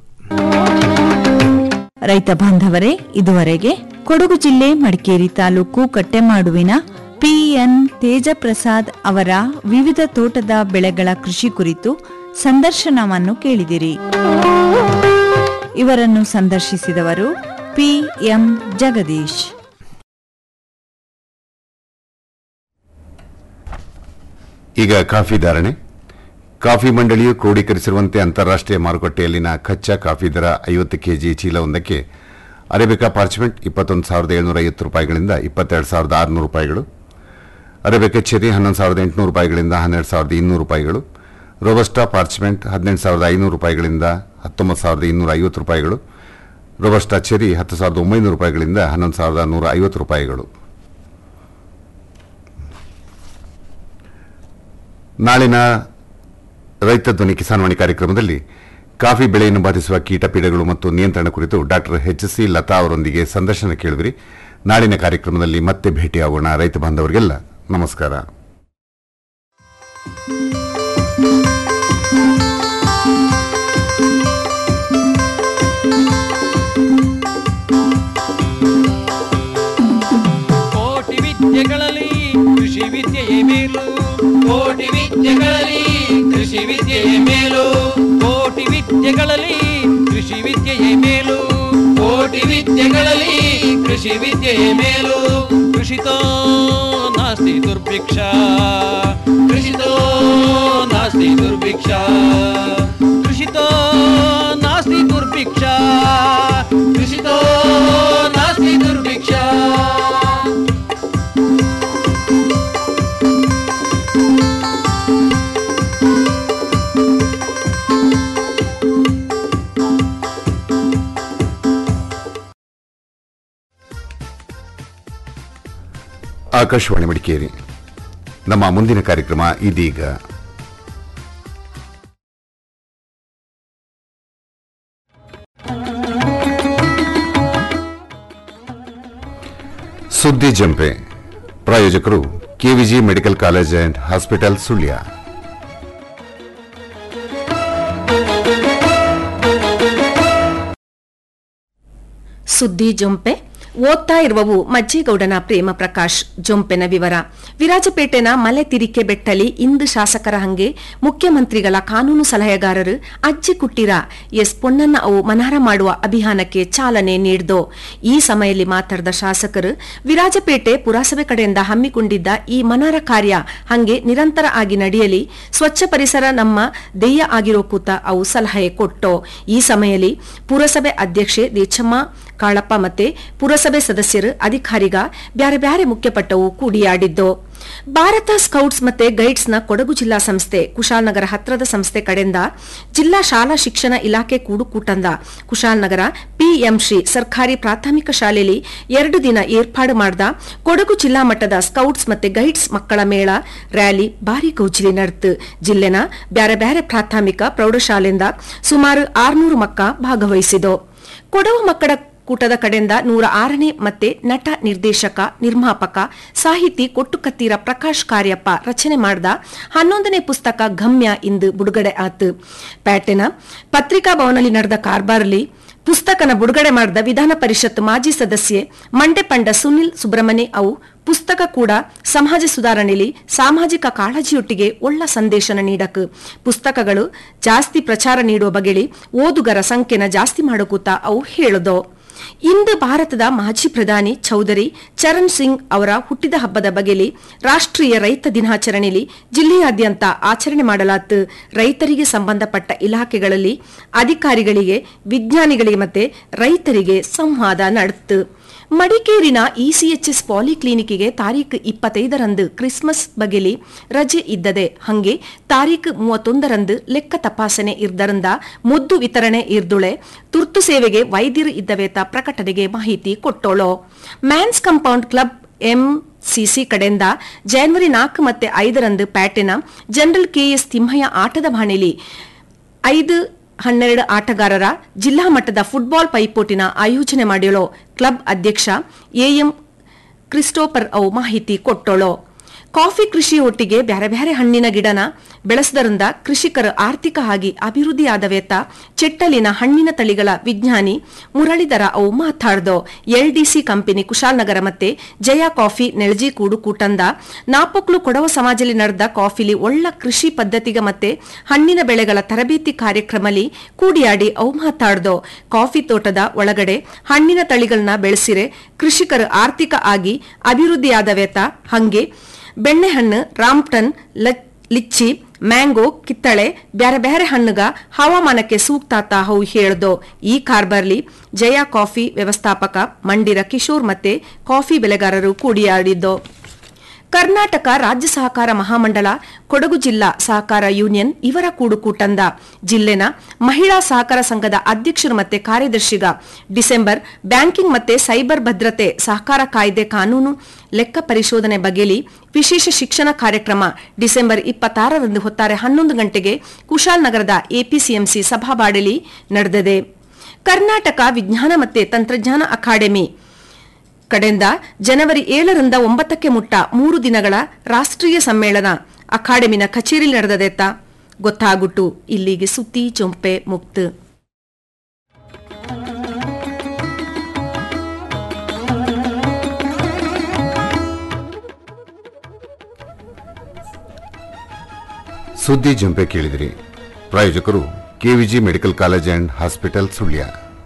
ರೈತ ಬಾಂಧವರೇ ಇದುವರೆಗೆ ಕೊಡಗು ಜಿಲ್ಲೆ ಮಡಿಕೇರಿ ತಾಲೂಕು ಕಟ್ಟೆಮಾಡುವಿನ ಪಿಎನ್ ತೇಜಪ್ರಸಾದ್ ಅವರ ವಿವಿಧ ತೋಟದ ಬೆಳೆಗಳ ಕೃಷಿ ಕುರಿತು ಸಂದರ್ಶನವನ್ನು ಕೇಳಿದಿರಿ ಇವರನ್ನು ಸಂದರ್ಶಿಸಿದವರು ಪಿಎಂ ಜಗದೀಶ್ ಈಗ ಕಾಫಿ ಧಾರಣೆ ಕಾಫಿ ಮಂಡಳಿಯು ಕ್ರೋಢೀಕರಿಸಿರುವಂತೆ ಅಂತಾರಾಷ್ಟ್ರೀಯ ಮಾರುಕಟ್ಟೆಯಲ್ಲಿನ ಕಚ್ಚಾ ಕಾಫಿ ದರ ಐವತ್ತು ಕೆಜಿ ಚೀಲವೊಂದಕ್ಕೆ ಅರೇಬಿಕಾ ಪಾರ್ಚ್ಮೆಂಟ್ ಇಪ್ಪತ್ತೊಂದು ಸಾವಿರದ ಏಳ್ನೂರ ಐವತ್ತು ರೂಪಾಯಿಗಳಿಂದ ಇಪ್ಪತ್ತೆರಡು ಸಾವಿರದ ಆರುನೂರು ರೂಪಾಯಿಗಳು ಅರೇಬಿಕಾ ಚೆರಿ ಹನ್ನೊಂದು ಸಾವಿರದ ಎಂಟುನೂರು ರೂಪಾಯಿಗಳಿಂದ ಹನ್ನೆರಡು ಸಾವಿರದ ಇನ್ನೂರು ರೂಪಾಯಿಗಳು ರೋಬಸ್ಟಾ ಪಾರ್ಚ್ಮೆಂಟ್ ಹದಿನೆಂಟು ಸಾವಿರದ ಐನೂರು ರೂಪಾಯಿಗಳಿಂದ ಹತ್ತೊಂಬತ್ತು ಸಾವಿರದ ಇನ್ನೂರ ಐವತ್ತು ರೂಪಾಯಿಗಳು ರೋಬಸ್ಟಾ ಚೆರಿ ಹತ್ತು ಸಾವಿರದ ಒಂಬೈನೂರು ರೂಪಾಯಿಗಳಿಂದ ಹನ್ನೊಂದು ಸಾವಿರದ ನೂರ ಐವತ್ತು ರೂಪಾಯಿಗಳು ನಾಳಿನ ರೈತ ಧ್ವನಿ ಕಿಸಾನ್ವಾಣಿ ಕಾರ್ಯಕ್ರಮದಲ್ಲಿ ಕಾಫಿ ಬೆಳೆಯನ್ನು ಬಾಧಿಸುವ ಕೀಟಪೀಡೆಗಳು ಮತ್ತು ನಿಯಂತ್ರಣ ಕುರಿತು ಡಾಕ್ಟರ್ ಎಚ್ ಸಿ ಲತಾ ಅವರೊಂದಿಗೆ ಸಂದರ್ಶನ ಕೇಳಿದಿರಿ ನಾಳಿನ ಕಾರ್ಯಕ್ರಮದಲ್ಲಿ ಮತ್ತೆ ಭೇಟಿಯಾಗೋಣ ರೈತ ಬಾಂಧವರಿಗೆಲ್ಲ ನಮಸ್ಕಾರ ಕೋಟಿ ವಿದ್ಯೆಗಳಲ್ಲಿ ಕೃಷಿ ವಿದ್ಯೆಯೇ ಮೇಲು ಕೋಟಿ ವಿದ್ಯೆಗಳಲ್ಲಿ ಕೃಷಿ ವಿದ್ಯೆಯೇ ಮೇಲು ಕೋಟಿ ವಿದ್ಯೆಗಳಲ್ಲಿ ಕೃಷಿ ವಿದ್ಯೆಯೇ ಮೇಲು ಕೋಟಿ ವಿದ್ಯೆಗಳಲ್ಲಿ ಕೃಷಿ ವಿದ್ಯೆಯೇ ಮೇಲು ಕೃಷಿತೋ ನಾಸ್ತಿ ದುರ್ಭಿಕ್ಷ ಕೃಷಿತೋ ನಾಸ್ತಿ ದುರ್ಭಿಕ್ಷ ಕೃಷಿತೋ ನಾಸ್ತಿ ದುರ್ಭಿಕ್ಷ ಕೃಷಿತೋ ನಾಸ್ತಿ ದುರ್ಭಿಕ್ಷ ಆಕಾಶವಾಣಿ ಮಡಿಕೇರಿ ನಮ್ಮ ಮುಂದಿನ ಕಾರ್ಯಕ್ರಮ ಇದೀಗ ಸುದ್ದಿ ಜಂಪೆ ಪ್ರಾಯೋಜಕರು KVG medical college and hospital Sullia ಸುದ್ದಿ ಜೊಂಪೆ ಓದ್ತಾ ಇರುವವು ಮಜ್ಜೇಗೌಡನ ಪ್ರೇಮ ಪ್ರಕಾಶ್ ಜೊಂಪೆನ ವಿವರ ವಿರಾಜಪೇಟೆನ ಮಲೆ ತಿರಿಕೆ ಬೆಟ್ಟಲಿ ಇಂದು ಶಾಸಕರ ಹಂಗೆ ಮುಖ್ಯಮಂತ್ರಿಗಳ ಕಾನೂನು ಸಲಹೆಗಾರರು ಅಜ್ಜಿ ಕುಟ್ಟಿರ ಎಸ್ ಪೊನ್ನಣ್ಣ ಅವು ಮನಹಾರ ಮಾಡುವ ಅಭಿಯಾನಕ್ಕೆ ಚಾಲನೆ ನೀಡಿದೋ ಈ ಸಮಯದಲ್ಲಿ ಮಾತಾಡಿದ ಶಾಸಕರು ವಿರಾಜಪೇಟೆ ಪುರಸಭೆ ಕಡೆಯಿಂದ ಹಮ್ಮಿಕೊಂಡಿದ್ದ ಈ ಮನರ ಕಾರ್ಯ ಹಂಗೆ ನಿರಂತರ ಆಗಿ ನಡೆಯಲಿ ಸ್ವಚ್ಛ ಪರಿಸರ ನಮ್ಮ ದೆಯ್ಯ ಆಗಿರೋ ಕೂತ ಅವು ಸಲಹೆ ಕೊಟ್ಟೋ ಈ ಸಮಯದಲ್ಲಿ ಪುರಸಭೆ ಅಧ್ಯಕ್ಷೆ ದೇಚಮ್ಮ ಕಾಳಪ್ಪ ಮತ್ತೆ ಪುರಸಭೆ ಸದಸ್ಯರು ಅಧಿಕಾರಿಗ ಬ್ಯಾರೆ ಬ್ಯಾರೆ ಮುಖ್ಯಪಟ್ಟವು ಕೂಡಿಯಾಡಿದ್ದು ಭಾರತ ಸ್ಕೌಟ್ಸ್ ಮತ್ತೆ ಗೈಡ್ಸ್ನ ಕೊಡಗು ಜಿಲ್ಲಾ ಸಂಸ್ಥೆ ಕುಶಾಲನಗರ ಹತ್ರದ ಸಂಸ್ಥೆ ಕಡೆಯಿಂದ ಜಿಲ್ಲಾ ಶಾಲಾ ಶಿಕ್ಷಣ ಇಲಾಖೆ ಕೂಡುಕೂಟಂದ ಕುಶಾಲನಗರ ಪಿಎಂ ಶ್ರೀ ಸರ್ಕಾರಿ ಪ್ರಾಥಮಿಕ ಶಾಲೆಯಲ್ಲಿ ಎರಡು ದಿನ ಏರ್ಪಾಡು ಮಾಡಿದ ಕೊಡಗು ಜಿಲ್ಲಾ ಮಟ್ಟದ ಸ್ಕೌಟ್ಸ್ ಮತ್ತೆ ಗೈಡ್ಸ್ ಮಕ್ಕಳ ಮೇಳ ರ್ಯಾಲಿ ಭಾರಿ ಗೌಜಿಲಿ ನಡೆತು ಜಿಲ್ಲೆನ ಬ್ಯಾರೆ ಬ್ಯಾರೆ ಪ್ರಾಥಮಿಕ ಪ್ರೌಢಶಾಲೆಯಿಂದ ಸುಮಾರು ಆರ್ನೂರು ಮಕ್ಕ ಭಾಗವಹಿಸಿದೋ ಕೊಡವು ಮಕ್ಕಳ ಕೂಟದ ಕಡೆಯಿಂದ ನೂರ ಆರನೇ ಮತ್ತೆ ನಟ ನಿರ್ದೇಶಕ ನಿರ್ಮಾಪಕ ಸಾಹಿತಿ ಕೊಟ್ಟುಕತ್ತೀರ ಪ್ರಕಾಶ್ ಕಾರ್ಯಪ್ಪ ರಚನೆ ಮಾಡಿದ ಹನ್ನೊಂದನೇ ಪುಸ್ತಕ ಗಮ್ಯ ಇಂದು ಬಿಡುಗಡೆ ಆತು ಪ್ಯಾಟೆನ ಪತ್ರಿಕಾ ಭವನಲ್ಲಿ ನಡೆದ ಕಾರ್ಬಾರ್ಲಿ ಪುಸ್ತಕನ ಬಿಡುಗಡೆ ಮಾಡಿದ ವಿಧಾನ ಪರಿಷತ್ ಮಾಜಿ ಸದಸ್ಯೆ ಮಂಡೆ ಪಂಡ ಸುನಿಲ್ ಸುಬ್ರಹ್ಮಣ್ಯ ಅವು ಪುಸ್ತಕ ಕೂಡ ಸಮಾಜ ಸುಧಾರಣೆಯಲ್ಲಿ ಸಾಮಾಜಿಕ ಕಾಳಜಿಯೊಟ್ಟಿಗೆ ಒಳ್ಳ ಸಂದೇಶನ ನೀಡಕ್ ಪುಸ್ತಕಗಳು ಜಾಸ್ತಿ ಪ್ರಚಾರ ನೀಡುವ ಬಗೆಳಿ ಓದುಗರ ಸಂಖ್ಯೆನ ಜಾಸ್ತಿ ಮಾಡಕೂತ ಅವು ಹೇಳುದೋ ಇಂದು ಭಾರತದ ಮಾಜಿ ಪ್ರಧಾನಿ ಚೌಧರಿ ಚರಣ್ ಸಿಂಗ್ ಅವರ ಹುಟ್ಟಿದ ಹಬ್ಬದ ಬಗೆಯಲ್ಲಿ ರಾಷ್ಟ್ರೀಯ ರೈತ ದಿನಾಚರಣೆಯಲ್ಲಿ ಜಿಲ್ಲೆಯಾದ್ಯಂತ ಆಚರಣೆ ಮಾಡಲಾತು ರೈತರಿಗೆ ಸಂಬಂಧಪಟ್ಟ ಇಲಾಖೆಗಳಲ್ಲಿ ಅಧಿಕಾರಿಗಳಿಗೆ ವಿಜ್ಞಾನಿಗಳಿಗೆ ಮತ್ತೆ ರೈತರಿಗೆ ಸಂವಾದ ನಡೆತು ಮಡಿಕೇರಿನ ಇಸಿಎಚ್ಎಸ್ ಪಾಲಿಕ್ಲಿನಿಕ್ಗೆ ತಾರೀಖು ಇಪ್ಪತ್ತೈದರಂದು ಕ್ರಿಸ್ಮಸ್ ಬಗೆಲಿ ರಜೆ ಇದ್ದದೆ ಹಂಗೆ ತಾರೀಖು ಮೂವತ್ತೊಂದರಂದು ಲೆಕ್ಕ ತಪಾಸಣೆ ಇರ್ದರಿಂದ ಮುದ್ದು ವಿತರಣೆ ಇರ್ದುಳೆ ತುರ್ತು ಸೇವೆಗೆ ವೈದ್ಯರು ಇದ್ದವೇತ ಪ್ರಕಟಣೆಗೆ ಮಾಹಿತಿ ಕೊಟ್ಟೋಳೋ ಮ್ಯಾನ್ಸ್ ಕಾಂಪೌಂಡ್ ಕ್ಲಬ್ ಎಂಸಿಸಿ ಕಡೆಯಿಂದ ಜನವರಿ ನಾಲ್ಕು ಮತ್ತೆ ಐದರಂದು ಪ್ಯಾಟೆನ ಜನರಲ್ ಕೆಎಸ್ ತಿಮ್ಮಯ್ಯ ಆಟದ ಬಾಣಿಲಿ ಐದು ಹನ್ನೆರಡು ಆಟಗಾರರ ಜಿಲ್ಲಾ ಮಟ್ಟದ ಫುಟ್ಬಾಲ್ ಪೈಪೋಟಿನ ಆಯೋಜನೆ ಮಾಡಿರೋ ಕ್ಲಬ್ ಅಧ್ಯಕ್ಷ ಎಎಂ ಕ್ರಿಸ್ಟೋಫರ್ ಅವು ಮಾಹಿತಿ ಕೊಟ್ಟೋಳೋ ಕಾಫಿ ಕೃಷಿ ಒಟ್ಟಿಗೆ ಬ್ಯಾರೆ ಬ್ಯಾರೆ ಹಣ್ಣಿನ ಗಿಡನ ಬೆಳೆಸದರಿಂದ ಕೃಷಿಕರು ಆರ್ಥಿಕ ಆಗಿ ಅಭಿವೃದ್ಧಿಯಾದವೇತ ಚೆಟ್ಟಲಿನ ಹಣ್ಣಿನ ತಳಿಗಳ ವಿಜ್ಞಾನಿ ಮುರಳೀಧರ ಅವು ಮಾತಾಡ್ದೋ ಎಲ್ಡಿಸಿ ಕಂಪನಿ ಕುಶಾಲನಗರ ಮತ್ತೆ ಜಯ ಕಾಫಿ ನೆಳಜಿ ಕೂಡು ಕೂಟಂದ ನಾಪೊಕ್ಲು ಕೊಡವ ಸಮಾಜದಲ್ಲಿ ನಡೆದ ಕಾಫಿಲಿ ಒಳ್ಳ ಕೃಷಿ ಪದ್ಧತಿಗ ಮತ್ತೆ ಹಣ್ಣಿನ ಬೆಳೆಗಳ ತರಬೇತಿ ಕಾರ್ಯಕ್ರಮಲಿ ಕೂಡಿಯಾಡಿ ಅವು ಮಾತಾಡ್ದೋ ಕಾಫಿ ತೋಟದ ಒಳಗಡೆ ಹಣ್ಣಿನ ತಳಿಗಳನ್ನ ಬೆಳೆಸಿರೆ ಕೃಷಿಕರು ಆರ್ಥಿಕ ಆಗಿ ಅಭಿವೃದ್ಧಿಯಾದವೇತ ಹಂಗೆ ಬೆಣ್ಣೆಹಣ್ಣು ರಾಮ್ಟನ್ ಲ- ಲಿಚ್ಚಿ ಮ್ಯಾಂಗೋ ಕಿತ್ತಳೆ ಬ್ಯಾರೆ ಬ್ಯಾರೆ ಹಣ್ಣುಗ ಹವಾಮಾನಕ್ಕೆ ಸೂಕ್ತಾತ ಹವು ಹೇಳ್ದೋ ಈ ಕಾರ್ಬರ್ಲಿ ಜಯ ಕಾಫಿ ವ್ಯವಸ್ಥಾಪಕ ಮಂಡಿರ ಕಿಶೋರ್ ಮತ್ತೆ ಕಾಫಿ ಬೆಳೆಗಾರರು ಕೂಡಿಯಾಡಿದ್ದೋ ಕರ್ನಾಟಕ ರಾಜ್ಯ ಸಹಕಾರ ಮಹಾಮಂಡಳ ಕೊಡಗು ಜಿಲ್ಲಾ ಸಹಕಾರ ಯೂನಿಯನ್ ಇವರ ಕೂಡುಕೂಟಂದ ಜಿಲ್ಲೆನ ಮಹಿಳಾ ಸಹಕಾರ ಸಂಘದ ಅಧ್ಯಕ್ಷರು ಮತ್ತೆ ಕಾರ್ಯದರ್ಶಿಗ ಡಿಸೆಂಬರ್ ಬ್ಯಾಂಕಿಂಗ್ ಮತ್ತೆ ಸೈಬರ್ ಭದ್ರತೆ ಸಹಕಾರ ಕಾಯ್ದೆ ಕಾನೂನು ಲೆಕ್ಕ ಪರಿಶೋಧನೆ ಬಗೆಲಿ ವಿಶೇಷ ಶಿಕ್ಷಣ ಕಾರ್ಯಕ್ರಮ ಡಿಸೆಂಬರ್ ಇಪ್ಪತ್ತಾರರಂದು ಹೊತ್ತಾರೆ ಹನ್ನೊಂದು ಗಂಟೆಗೆ ಕುಶಾಲನಗರದ ಎಪಿಸಿಎಂಸಿ ಸಭಾಬಾಡಲಿ ನಡೆದಿದೆ ಕರ್ನಾಟಕ ವಿಜ್ಞಾನ ಮತ್ತೆ ತಂತ್ರಜ್ಞಾನ ಅಕಾಡೆಮಿ ಕಡೆಯಿಂದ ಜನವರಿ ಏಳರಿಂದ ಒಂಬತ್ತಕ್ಕೆ ಮುಟ್ಟ ಮೂರು ದಿನಗಳ ರಾಷ್ಟ್ರೀಯ ಸಮ್ಮೇಳನ ಅಕಾಡೆಮಿನ ಕಚೇರಿ ನಡೆದದೆತ್ತ ಗೊತ್ತಾಗುಟ್ಟು ಇಲ್ಲಿಗೆ ಸುತ್ತಿ ಚೊಂಪೆ ಮುಕ್ತ ಸುದ್ದಿ ಜಂಪೆ ಕೇಳಿದಿರಿ ಪ್ರಾಯೋಜಕರು KVG medical college and hospital Sullia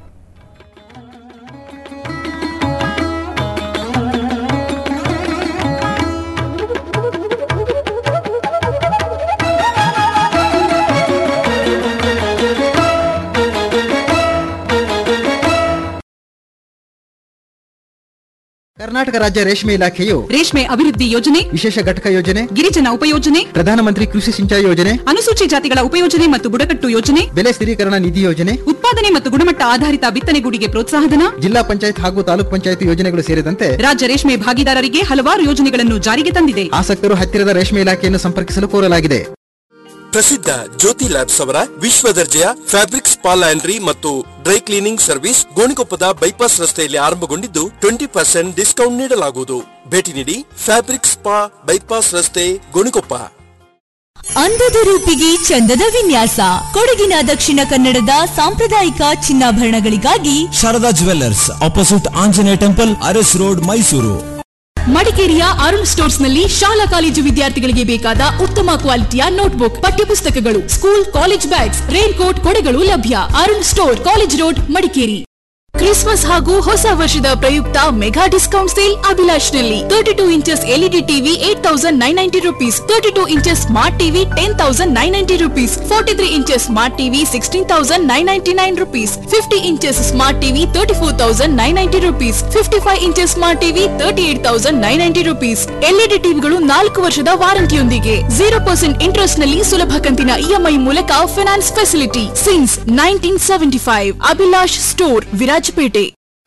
Karnataka ರಾಜ್ಯ ರೇಷ್ಮೆ ಇಲಾಖೆಯು ರೇಷ್ಮೆ ಅಭಿವೃದ್ಧಿ ಯೋಜನೆ ವಿಶೇಷ ಘಟಕ ಯೋಜನೆ ಗಿರಿಜನ ಉಪಯೋಜನೆ ಪ್ರಧಾನಮಂತ್ರಿ ಕೃಷಿ ಸಿಂಚಾಯಿ ಯೋಜನೆ ಅನುಸೂಚಿ ಜಾತಿಗಳ ಉಪಯೋಜನೆ ಮತ್ತು ಬುಡಕಟ್ಟು ಯೋಜನೆ ಬೆಲೆ ಸ್ಥಿರೀಕರಣ ನಿಧಿ ಯೋಜನೆ ಉತ್ಪಾದನೆ ಮತ್ತು ಗುಣಮಟ್ಟ ಆಧಾರಿತ ಬಿತ್ತನೆಗೂಡಿಗೆ ಪ್ರೋತ್ಸಾಹಧನ ಜಿಲ್ಲಾ ಪಂಚಾಯತ್ ಹಾಗೂ ತಾಲೂಕ್ ಪಂಚಾಯತ್ ಯೋಜನೆಗಳು ಸೇರಿದಂತೆ ರಾಜ್ಯ ರೇಷ್ಮೆ ಭಾಗಿದಾರರಿಗೆ ಹಲವಾರು ಯೋಜನೆಗಳನ್ನು ಜಾರಿಗೆ ತಂದಿದೆ ಆಸಕ್ತರು ಹತ್ತಿರದ ರೇಷ್ಮೆ ಇಲಾಖೆಯನ್ನು ಸಂಪರ್ಕಿಸಲು ಕೋರಲಾಗಿದೆ ಪ್ರಸಿದ್ಧ ಜ್ಯೋತಿ ಲ್ಯಾಬ್ಸ್ ಅವರ ವಿಶ್ವ ದರ್ಜೆಯ ಫ್ಯಾಬ್ರಿಕ್ ಸ್ಪಾ ಲ್ಯಾಂಡ್ರಿ ಮತ್ತು ಡ್ರೈ ಕ್ಲೀನಿಂಗ್ ಸರ್ವಿಸ್ ಗೋಣಿಕೊಪ್ಪದ ಬೈಪಾಸ್ ರಸ್ತೆಯಲ್ಲಿ ಆರಂಭಗೊಂಡಿದ್ದು ಟ್ವೆಂಟಿ ಪರ್ಸೆಂಟ್ ಡಿಸ್ಕೌಂಟ್ ನೀಡಲಾಗುವುದು ಭೇಟಿ ನೀಡಿ ಫ್ಯಾಬ್ರಿಕ್ ಸ್ಪಾ ಬೈಪಾಸ್ ರಸ್ತೆ ಗೋಣಿಕೊಪ್ಪ ಅಂದದ ರೂಪಿಗೆ ಚಂದದ ವಿನ್ಯಾಸ ಕೊಡಗಿನ ದಕ್ಷಿಣ ಕನ್ನಡದ ಸಾಂಪ್ರದಾಯಿಕ ಚಿನ್ನಾಭರಣಗಳಿಗಾಗಿ Sharada jewellers opposite Anjaneya temple Aras road Mysuru ಮಡಿಕೇರಿಯ ಅರುಣ್ ಸ್ಟೋರ್ಸ್ ನಲ್ಲಿ ಶಾಲಾ ಕಾಲೇಜು ವಿದ್ಯಾರ್ಥಿಗಳಿಗೆ ಬೇಕಾದ ಉತ್ತಮ ಕ್ವಾಲಿಟಿಯ ನೋಟ್ಬುಕ್ ಪಠ್ಯಪುಸ್ತಕಗಳು school college bags rain coat ಕೊಡೆಗಳು ಲಭ್ಯ Arun store college road Madikeri Christmas ಹಾಗೂ ಹೊಸ ವರ್ಷದ ಪ್ರಯುಕ್ತ ಮೆಗಾ ಡಿಸ್ಕೌಂಟ್ ಸೇಲ್ ಅಭಿಲಾಷ್ ನಲ್ಲಿ thirty two inches LED TV eight thousand nine ninety rupees thirty two inches smart TV ten thousand nine ninety rupees forty three inches smart TV sixteen thousand nine ninety nine rupees fifty inches smart TV thirty four thousand nine ninety rupees fifty five inches smart TV thirty eight thousand nine ninety rupees LED ಟಿವಿಗಳು ನಾಲ್ಕು ವರ್ಷದ ವಾರಂಟಿಯೊಂದಿಗೆ ಜೀರೋ ಪರ್ಸೆಂಟ್ ಇಂಟ್ರೆಸ್ಟ್ ನಲ್ಲಿ ಸುಲಭ ಕಂತಿನ ಇಎಂಐ ಮೂಲಕ finance facility since nineteen seventy five Abhilash store Virajpet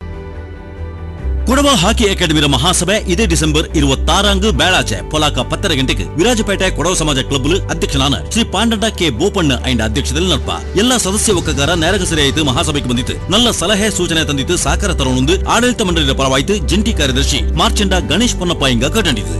Kodava hockey ಅಕಾಡೆಮಿರ ಮಹಾಸಭೆ ಇದೇ ಡಿಸೆಂಬರ್ ഇരുപത്താറാങ്ക് ಬೇಳಾಚೆ ಪೊಲಾಕ ಪತ್ತರ ಗಂಟೆಗೆ ವಿರಾಜಪೇಟೆ ಕೊಡವ ಸಮಾಜ ಕ್ಲಬ್ ಅಧ್ಯಕ್ಷನಾನ ಶ್ರೀ ಪಾಂಡಂಡ ಕೆ ಬೋಪಣ್ಣ ಐಂಡ ಅಧ್ಯಕ್ಷದಲ್ಲಿ ನಡ್ಪ ಎಲ್ಲಾ ಸದಸ್ಯ ಒಕ್ಕಗಾರ ನೇರಗಸರಿ ಆಯ್ತು ಮಹಾಸಭೆಗೆ ಬಂದಿತ್ತು ನಲ್ಲ ಸಲಹೆ ಸೂಚನೆ ತಂದಿತ್ತು ಸಾಕಾರ ತರೋಣಂದು ಆಡಳಿತ ಮಂಡಳಿಯ ಪರವಾಯ್ತು ಜಂಟಿ ಕಾರ್ಯದರ್ಶಿ ಮಾರ್ಚಂಡ ಗಣೇಶ್ ಪೊನ್ನಪ್ಪ ಇಂಗ ಕಟ್ಟಂಡಿತು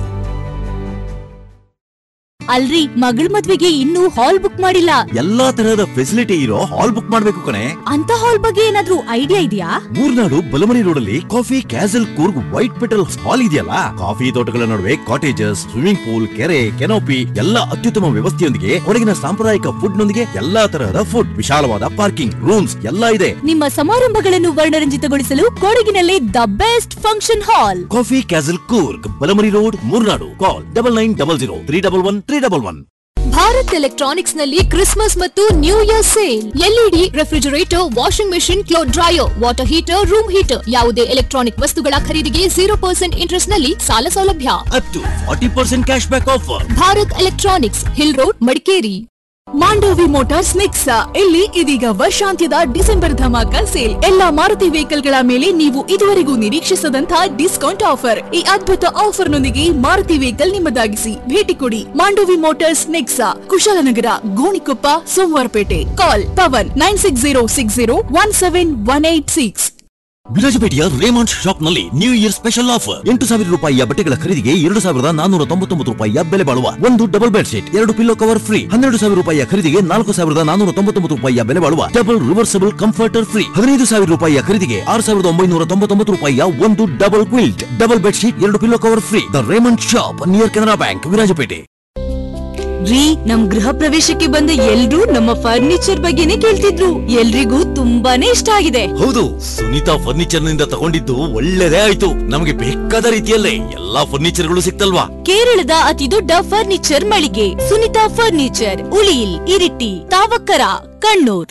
ಅಲ್ರಿ ಮಗಳ ಮದ್ವೆಗೆ ಇನ್ನೂ ಹಾಲ್ ಬುಕ್ ಮಾಡಿಲ್ಲ ಎಲ್ಲಾ ತರಹದ ಫೆಸಿಲಿಟಿ ಇರೋ ಹಾಲ್ ಬುಕ್ ಮಾಡ್ಬೇಕು ಕಣೆ ಅಂತ ಹಾಲ್ ಬಗ್ಗೆ ಏನಾದ್ರೂ ಐಡಿಯಾ ಇದೆಯಾ ಮೂರ್ನಾಡು ಬಲಮನಿ ರೋಡ್ ಅಲ್ಲಿ coffee castle Coorg white petal hall ಇದೆಯಲ್ಲ ಕಾಫಿ ತೋಟಗಳ ನಡುವೆ ಕಾಟೇಜಸ್ ಸ್ವಿಮ್ಮಿಂಗ್ ಪೂಲ್ ಕೆರೆ ಕೆನೋಪಿ ಎಲ್ಲ ಅತ್ಯುತ್ತಮ ವ್ಯವಸ್ಥೆಯೊಂದಿಗೆ ಕೊಡಗಿನ ಸಾಂಪ್ರದಾಯಿಕ ಫುಡ್ ನೊಂದಿಗೆ ಎಲ್ಲಾ ತರಹದ ಫುಡ್ ವಿಶಾಲವಾದ ಪಾರ್ಕಿಂಗ್ ರೂಮ್ಸ್ ಎಲ್ಲ ಇದೆ ನಿಮ್ಮ ಸಮಾರಂಭಗಳನ್ನು ವರ್ಣರಂಜಿತಗೊಳಿಸಲು ಕೊಡಗಿನಲ್ಲಿ the best function hall coffee castle Coorg Balamani road Murnad call double nine double zero three double one three double one Bharat electronics ನಲ್ಲಿ ಕ್ರಿಸ್ಮಸ್ ಮತ್ತು new year sale LED refrigerator washing machine cloth dryer water heater room heater ಯಾವುದೇ ಎಲೆಕ್ಟ್ರಾನಿಕ್ ವಸ್ತುಗಳ ಖರೀದಿಗೆ ಜೀರೋ ಪರ್ಸೆಂಟ್ ಇಂಟ್ರೆಸ್ಟ್ ನಲ್ಲಿ ಸಾಲ ಸೌಲಭ್ಯ up to forty percent cash back offer Bharat electronics hill road Madikeri Mandovi motors Nexa ಇಲ್ಲಿ ಇದೀಗ ವರ್ಷಾಂತ್ಯದ ಡಿಸೆಂಬರ್ ಧಮಾಕ ಸೇಲ್ ಎಲ್ಲಾ ಮಾರುತಿ ವೆಹಿಕಲ್ ಗಳ ಮೇಲೆ ನೀವು ಇದುವರೆಗೂ ನಿರೀಕ್ಷಿಸದಂತಹ ಡಿಸ್ಕೌಂಟ್ ಆಫರ್ ಈ ಅದ್ಭುತ ಆಫರ್ ನೊಂದಿಗೆ ಮಾರುತಿ ವೆಹಿಕಲ್ ನಿಮ್ಮದಾಗಿಸಿ ಭೇಟಿ ಕೊಡಿ Mandovi motors Nexa Kushalnagar Gonikoppa Somwarpet call Pavan nine six zero six zero one seven one eight six ವಿರಾಜಪೇಟೆಯ ರೇಮಾಂಡ್ ಶಾಪ್ ನಲ್ಲಿ ನ್ಯೂ ಇಯರ್ ಸ್ಪೆಷಲ್ ಆಫರ್ ಎಂಟು ಸಾವಿರ ರೂಪಾಯಿಯ ಬಟ್ಟೆಗಳ ಖರೀದಿಗೆ ಎರಡು ಸಾವಿರದ ನಾನೂರ ತೊಂಬತ್ತೊಂಬತ್ತು ರೂಪಾಯಿಯ ಬೆಲೆ ಬಾಳುವ ಒಂದು ಡಬಲ್ ಬೆಡ್ ಶೀಟ್ ಎರಡು ಪಿಲ್ಲೋ ಕವರ್ ಫ್ರೀ ಹನ್ನೆರಡು ಸಾವಿರ ರೂಪಾಯಿಯ ಖರೀದಿಗೆ ನಾಲ್ಕು ಸಾವಿರದ ನಾನೂರ ತೊಂಬತ್ತೊಂಬತ್ತು ರೂಪಾಯಿಯ ಬೆಲೆ ಬಾಳುವ ಡಬಲ್ ರಿವರ್ಸಬಲ್ ಕಂಫರ್ಟರ್ ಫ್ರೀ ಹದಿನೈದು ಸಾವಿರ ರೂಪಾಯಿಯ ಖರೀದಿಗೆ ಆರು ಸಾವಿರದ ಒಂಬೈನೂರ ತೊಂಬತ್ತೊಂಬತ್ತು ರೂಪಾಯಿಯ ಒಂದು double quilt double bed sheet ಎರಡು pillow cover free the Raymond shop near Canara bank Virajpet ರೀ ನಮ್ ಗೃಹ ಪ್ರವೇಶಕ್ಕೆ ಬಂದ ಎಲ್ರೂ ನಮ್ಮ ಫರ್ನಿಚರ್ ಬಗ್ಗೆನೇ ಕೇಳ್ತಿದ್ರು ಎಲ್ರಿಗೂ ತುಂಬಾನೇ ಇಷ್ಟ ಆಗಿದೆ ಹೌದು ಸುನೀತಾ ಫರ್ನಿಚರ್ ನಿಂದ ತಗೊಂಡಿದ್ದು ಒಳ್ಳೆದೇ ಆಯ್ತು ನಮಗೆ ಬೇಕಾದ ರೀತಿಯಲ್ಲೇ ಎಲ್ಲಾ ಫರ್ನಿಚರ್ಗಳು ಸಿಕ್ತಲ್ವಾ ಕೇರಳದ ಅತಿ ದೊಡ್ಡ ಫರ್ನಿಚರ್ ಮಳಿಗೆ ಸುನಿತಾ ಫರ್ನಿಚರ್ ಉಳಿಯಿಲ್ ಇರಿಟಿ ತಾವಕ್ಕರ ಕಣ್ಣೂರ್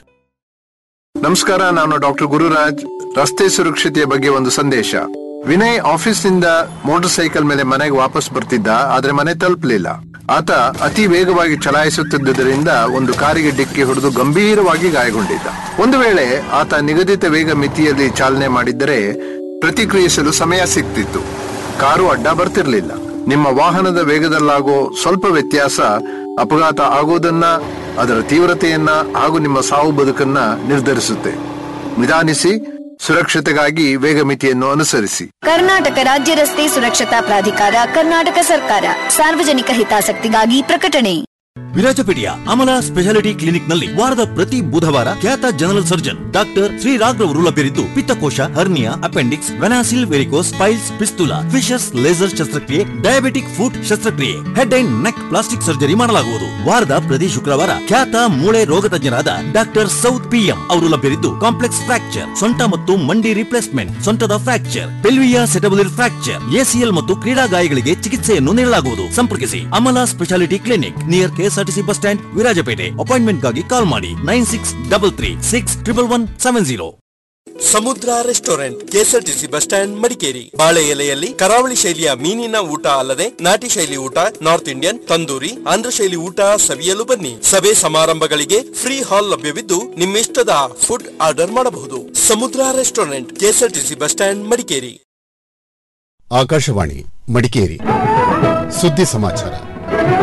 ನಮಸ್ಕಾರ ನಾನು ಡಾಕ್ಟರ್ ಗುರುರಾಜ್ ರಸ್ತೆ ಸುರಕ್ಷತೆಯ ಬಗ್ಗೆ ಒಂದು ಸಂದೇಶ ವಿನಯ್ ಆಫೀಸ್ನಿಂದ ಮೋಟಾರ್ ಸೈಕಲ್ ಮೇಲೆ ಮನೆಗೆ ವಾಪಸ್ ಬರ್ತಿದ್ದ ಆದ್ರೆ ಮನೆ ತಲುಪಲಿಲ್ಲ ಆತ ಅತಿ ವೇಗವಾಗಿ ಚಲಾಯಿಸುತ್ತಿದ್ದುದರಿಂದ ಒಂದು ಕಾರಿಗೆ ಡಿಕ್ಕಿ ಹೊಡೆದು ಗಂಭೀರವಾಗಿ ಗಾಯಗೊಂಡಿದ್ದ ಒಂದು ವೇಳೆ ಆತ ನಿಗದಿತ ವೇಗ ಮಿತಿಯಲ್ಲಿ ಚಾಲನೆ ಮಾಡಿದ್ದರೆ ಪ್ರತಿಕ್ರಿಯಿಸಲು ಸಮಯ ಸಿಗ್ತಿತ್ತು ಕಾರು ಅಡ್ಡ ಬರ್ತಿರ್ಲಿಲ್ಲ ನಿಮ್ಮ ವಾಹನದ ವೇಗದಲ್ಲಾಗೋ ಸ್ವಲ್ಪ ವ್ಯತ್ಯಾಸ ಅಪಘಾತ ಆಗೋದನ್ನ ಅದರ ತೀವ್ರತೆಯನ್ನ ಹಾಗೂ ನಿಮ್ಮ ಸಾವು ಬದುಕನ್ನ ನಿರ್ಧರಿಸುತ್ತೆ ನಿಧಾನಿಸಿ ಸುರಕ್ಷತೆಗಾಗಿ ವೇಗ ಮಿತಿಯನ್ನು ಅನುಸರಿಸಿ ಕರ್ನಾಟಕ ರಾಜ್ಯ ರಸ್ತೆ ಸುರಕ್ಷತಾ ಪ್ರಾಧಿಕಾರ ಕರ್ನಾಟಕ ಸರ್ಕಾರ ಸಾರ್ವಜನಿಕ ಹಿತಾಸಕ್ತಿಗಾಗಿ ಪ್ರಕಟಣೆ ವಿರಾಜಪೇಟೆಯ ಅಮಲ ಸ್ಪೆಷಾಲಿಟಿ ಕ್ಲಿನಿಕ್ ನಲ್ಲಿ ವಾರದ ಪ್ರತಿ ಬುಧವಾರ ಖ್ಯಾತ general surgeon doctor Shri Raghav ಲಭ್ಯರಿದ್ದು ಪಿತ್ತಕೋಶ ಹರ್ನಿಯಾ ಅಪೆಂಡಿಕ್ಸ್ ವೆನಾಸಿಲ್ varicose piles fistula fissures laser ಶಸ್ತ್ರಕ್ರಿಯೆ ಡಯಾಬಿಟಿಕ್ ಫುಟ್ ಶಸ್ತ್ರಕ್ರಿಯೆ head and neck plastic surgery ಮಾಡಲಾಗುವುದು ವಾರದ ಪ್ರತಿ ಶುಕ್ರವಾರ ಖ್ಯಾತ ಮೂಳೆ ರೋಗ ತಜ್ಞರಾದ ಡಾಕ್ಟರ್ ಸೌತ್ ಪಿಎಂ ಅವರು ಲಭ್ಯರಿದ್ದು ಕಾಂಪ್ಲೆಕ್ಸ್ ಫ್ರಾಕ್ಚರ್ ಸೊಂಟ ಮತ್ತು ಮಂಡಿ ರಿಪ್ಲೇಸ್ಮೆಂಟ್ ಸೊಂಟದ fracture pelvic acetabular fracture ACL ಮತ್ತು ಕ್ರೀಡಾ ಗಾಯಗಳಿಗೆ ಚಿಕಿತ್ಸೆಯನ್ನು ನೀಡಲಾಗುವುದು ಸಂಪರ್ಕಿಸಿ Amala speciality clinic near KSRTC bus stand Virajpet ಅಪಾಯಿಂಟ್ಮೆಂಟ್ಗಾಗಿ ಕಾಲ್ ಮಾಡಿ nine six double three six triple one seven zero Samudra restaurant KSRTC bus stand Madikeri ಬಾಳೆ ಎಲೆಯಲ್ಲಿ ಕರಾವಳಿ ಶೈಲಿಯ ಮೀನಿನ ಊಟ ಅಲ್ಲದೆ ನಾಟಿ ಶೈಲಿ ಊಟ ನಾರ್ತ್ ಇಂಡಿಯನ್ ತಂದೂರಿ ಆಂಧ್ರ ಶೈಲಿ ಊಟ ಸವಿಯಲು ಬನ್ನಿ ಸಭೆ ಸಮಾರಂಭಗಳಿಗೆ ಫ್ರೀ ಹಾಲ್ ಲಭ್ಯವಿದ್ದು ನಿಮ್ಮಿಷ್ಟದ ಫುಡ್ ಆರ್ಡರ್ ಮಾಡಬಹುದು Samudra restaurant KSRTC bus stand Madikeri Akashvani Madikeri ಸುದ್ದಿ ಸಮಾಚಾರ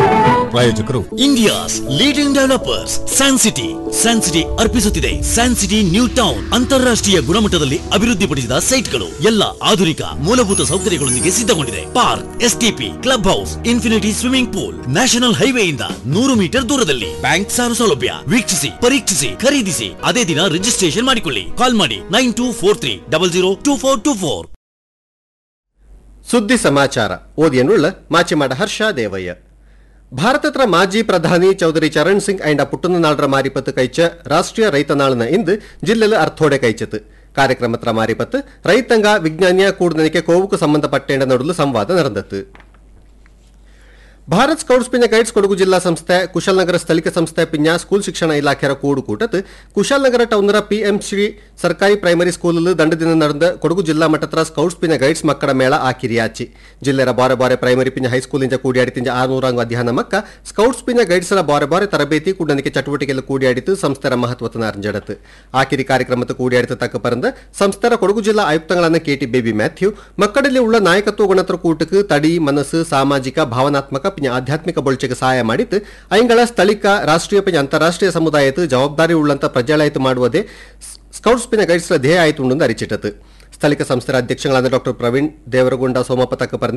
ಪ್ರಾಯೋಜಕರು India's leading developers San City San City ಅರ್ಪಿಸುತ್ತಿದೆ ಸ್ಯಾನ್ ಸಿಟಿ ನ್ಯೂ ಟೌನ್ ಅಂತಾರಾಷ್ಟ್ರೀಯ ಗುಣಮಟ್ಟದಲ್ಲಿ ಅಭಿವೃದ್ಧಿಪಡಿಸಿದ ಸೈಟ್ಗಳು ಎಲ್ಲ ಆಧುನಿಕ ಮೂಲಭೂತ ಸೌಕರ್ಯಗಳೊಂದಿಗೆ ಸಿದ್ಧಗೊಂಡಿದೆ park STP club house infinity swimming pool national ಹೈವೇಯಿಂದ ನೂರು ಮೀಟರ್ ದೂರದಲ್ಲಿ ಬ್ಯಾಂಕ್ ಸಾಲ ಸೌಲಭ್ಯ ವೀಕ್ಷಿಸಿ ಪರೀಕ್ಷಿಸಿ ಖರೀದಿಸಿ ಅದೇ ದಿನ ರಿಜಿಸ್ಟ್ರೇಷನ್ ಮಾಡಿಕೊಳ್ಳಿ ಕಾಲ್ ಮಾಡಿ nine two four three double zero two four two four ಸುದ್ದಿ ಸಮಾಚಾರ ಓದಿಯನುಳ್ಳ ಮಾಚಿಮಾಡ ಹರ್ಷ ದೇವಯ್ಯ ಭಾರತದ ಮಾಜಿ ಪ್ರಧಾನಿ ಚೌಧರಿ ಚರಣ್ ಸಿಂಗ್ ಐಂಡ ಪುಟ್ಟನನಾಳ್ರ ಮಾರಿಪತ್ತು ಕೈಚ ರಾಷ್ಟ್ರೀಯ ರೈತ ನಾಳನ ಇಂದು ಜಿಲ್ಲೆಲು ಅರ್ಥೋಡೆ ಕೈಚತು ಕಾರ್ಯಕ್ರಮತ್ರ ಮಾರಿಪತ್ತು ರೈತಂಗ ವಿಜ್ಞಾನಿಯ ಕೂಡದನಿಕೆ ಕೋವುಕು ಸಂಬಂಧಪಟ್ಟೇಂಡ ನಡುಲು ಸಂವಾದ ನಡೆದತ್ತು ಭಾರತ್ ಸ್ಕೌಟ್ಸ್ ಪಿಂಜ ಗೈಡ್ಸ್ ಕೊಡಗು ಜಿಲ್ಲಾ ಸಂಸ್ಥೆ ಕುಶಾಲನಗರ ಸ್ಥಳೀಯ ಸಂಸ್ಥೆ ಪಿಂಜ ಸ್ಕೂಲ್ ಶಿಕ್ಷಣ ಇಲಾಖೆಯ ಕೂಡು ಕೂಟತ್ ಕುಶಾಲನಗರ ಟೌನರ ಪಿಎಂ ಶ್ರೀ ಸರ್ಕಾರಿ ಪ್ರೈಮರಿ ಸ್ಕೂಲ್ ದಂಡ ದಿನ ನಡೆದ ಕೊಡಗು ಜಿಲ್ಲಾ ಮಟ್ಟದ ಸ್ಕೌಟ್ಸ್ ಪಿಂಜ ಗೈಡ್ಸ್ ಮಕ್ಕಳ ಮೇಳ ಆಕಿರಿಯಾಚಿ ಜಿಲ್ಲೆರ ಬಾರೆ ಬಾರೆ ಪ್ರೈಮರಿ ಪಿಂಜ ಹೈಸ್ಕೂಲ್ ಇಂಜ ಕೂಡಿಯಾಡಿ ತಿಂಜ ಆರ್ನೂರಾಂಗು ಅಧ್ಯಯನ ಮಕ್ಕ ಸ್ಕೌಟ್ಸ್ ಪಿಂಜ ಗೈಡ್ಸ್ರ ಬಾರೆ ಬಾರೆ ತರಬೇತಿ ಕೂಡನಿಕೆ ಚಟುವಟಿಕೆಯಲ್ಲಿ ಕೂಡಿಯಾಡಿತು ಸಂಸ್ಥೆರ ಮಹತ್ವತನ ಅರ್ಜಡತ್ ಆಕಿರಿ ಕಾರ್ಯಕ್ರಮದ ಕೂಡಿಯಾಡಿತ ತಕ್ಕ ಪರಂದ ಸಂಸ್ಥೆರ ಕೊಡಗು ಜಿಲ್ಲಾ ಆಯುಕ್ತಗಳನ್ನ ಕೆಟಿ ಬೇಬಿ ಮ್ಯಾಥ್ಯೂ ಮಕ್ಕಳಲ್ಲಿ ಉಳ್ಳ ನಾಯಕತ್ವ ಗುಣತ್ರ ಕೂಟಕ್ಕೆ ತಡಿ ಮನಸ್ಸು ಸಾಮಾಜಿಕ ಭಾವನಾತ್ಮಕ ಪಿಂಜ ಆಧ್ಯಾತ್ಮಿಕ ಬೊಳ್ಚೆಗೆ ಸಹಾಯ ಮಾಡಿತ್ತು ಐಂಗಳ ಸ್ಥಳೀಕ ರಾಷ್ಟ್ರೀಯ ಪಿಂಜ ಅಂತಾರಾಷ್ಟ್ರೀಯ ಸಮುದಾಯದ ಜವಾಬ್ದಾರಿ ಉಳ್ಳಂತ ಪ್ರಜಾಳಾಯಿತು ಮಾಡುವುದೇ ಸ್ಕೌಟ್ಸ್ ಪಿನ ಗೈಡ್ಸ್ರ ಧ್ಯೇಯ ಆಯಿತು ಅರಿಚಿಟ್ಟತು ಸ್ಥಳೀಯ ಸಂಸ್ಥೆಯ ಅಧ್ಯಕ್ಷಗಳಾದ ಡಾಕ್ಟರ್ ಪ್ರವೀಣ್ ದೇವರಗೊಂಡ ಸೋಮಪ್ಪ ತಕ್ಕ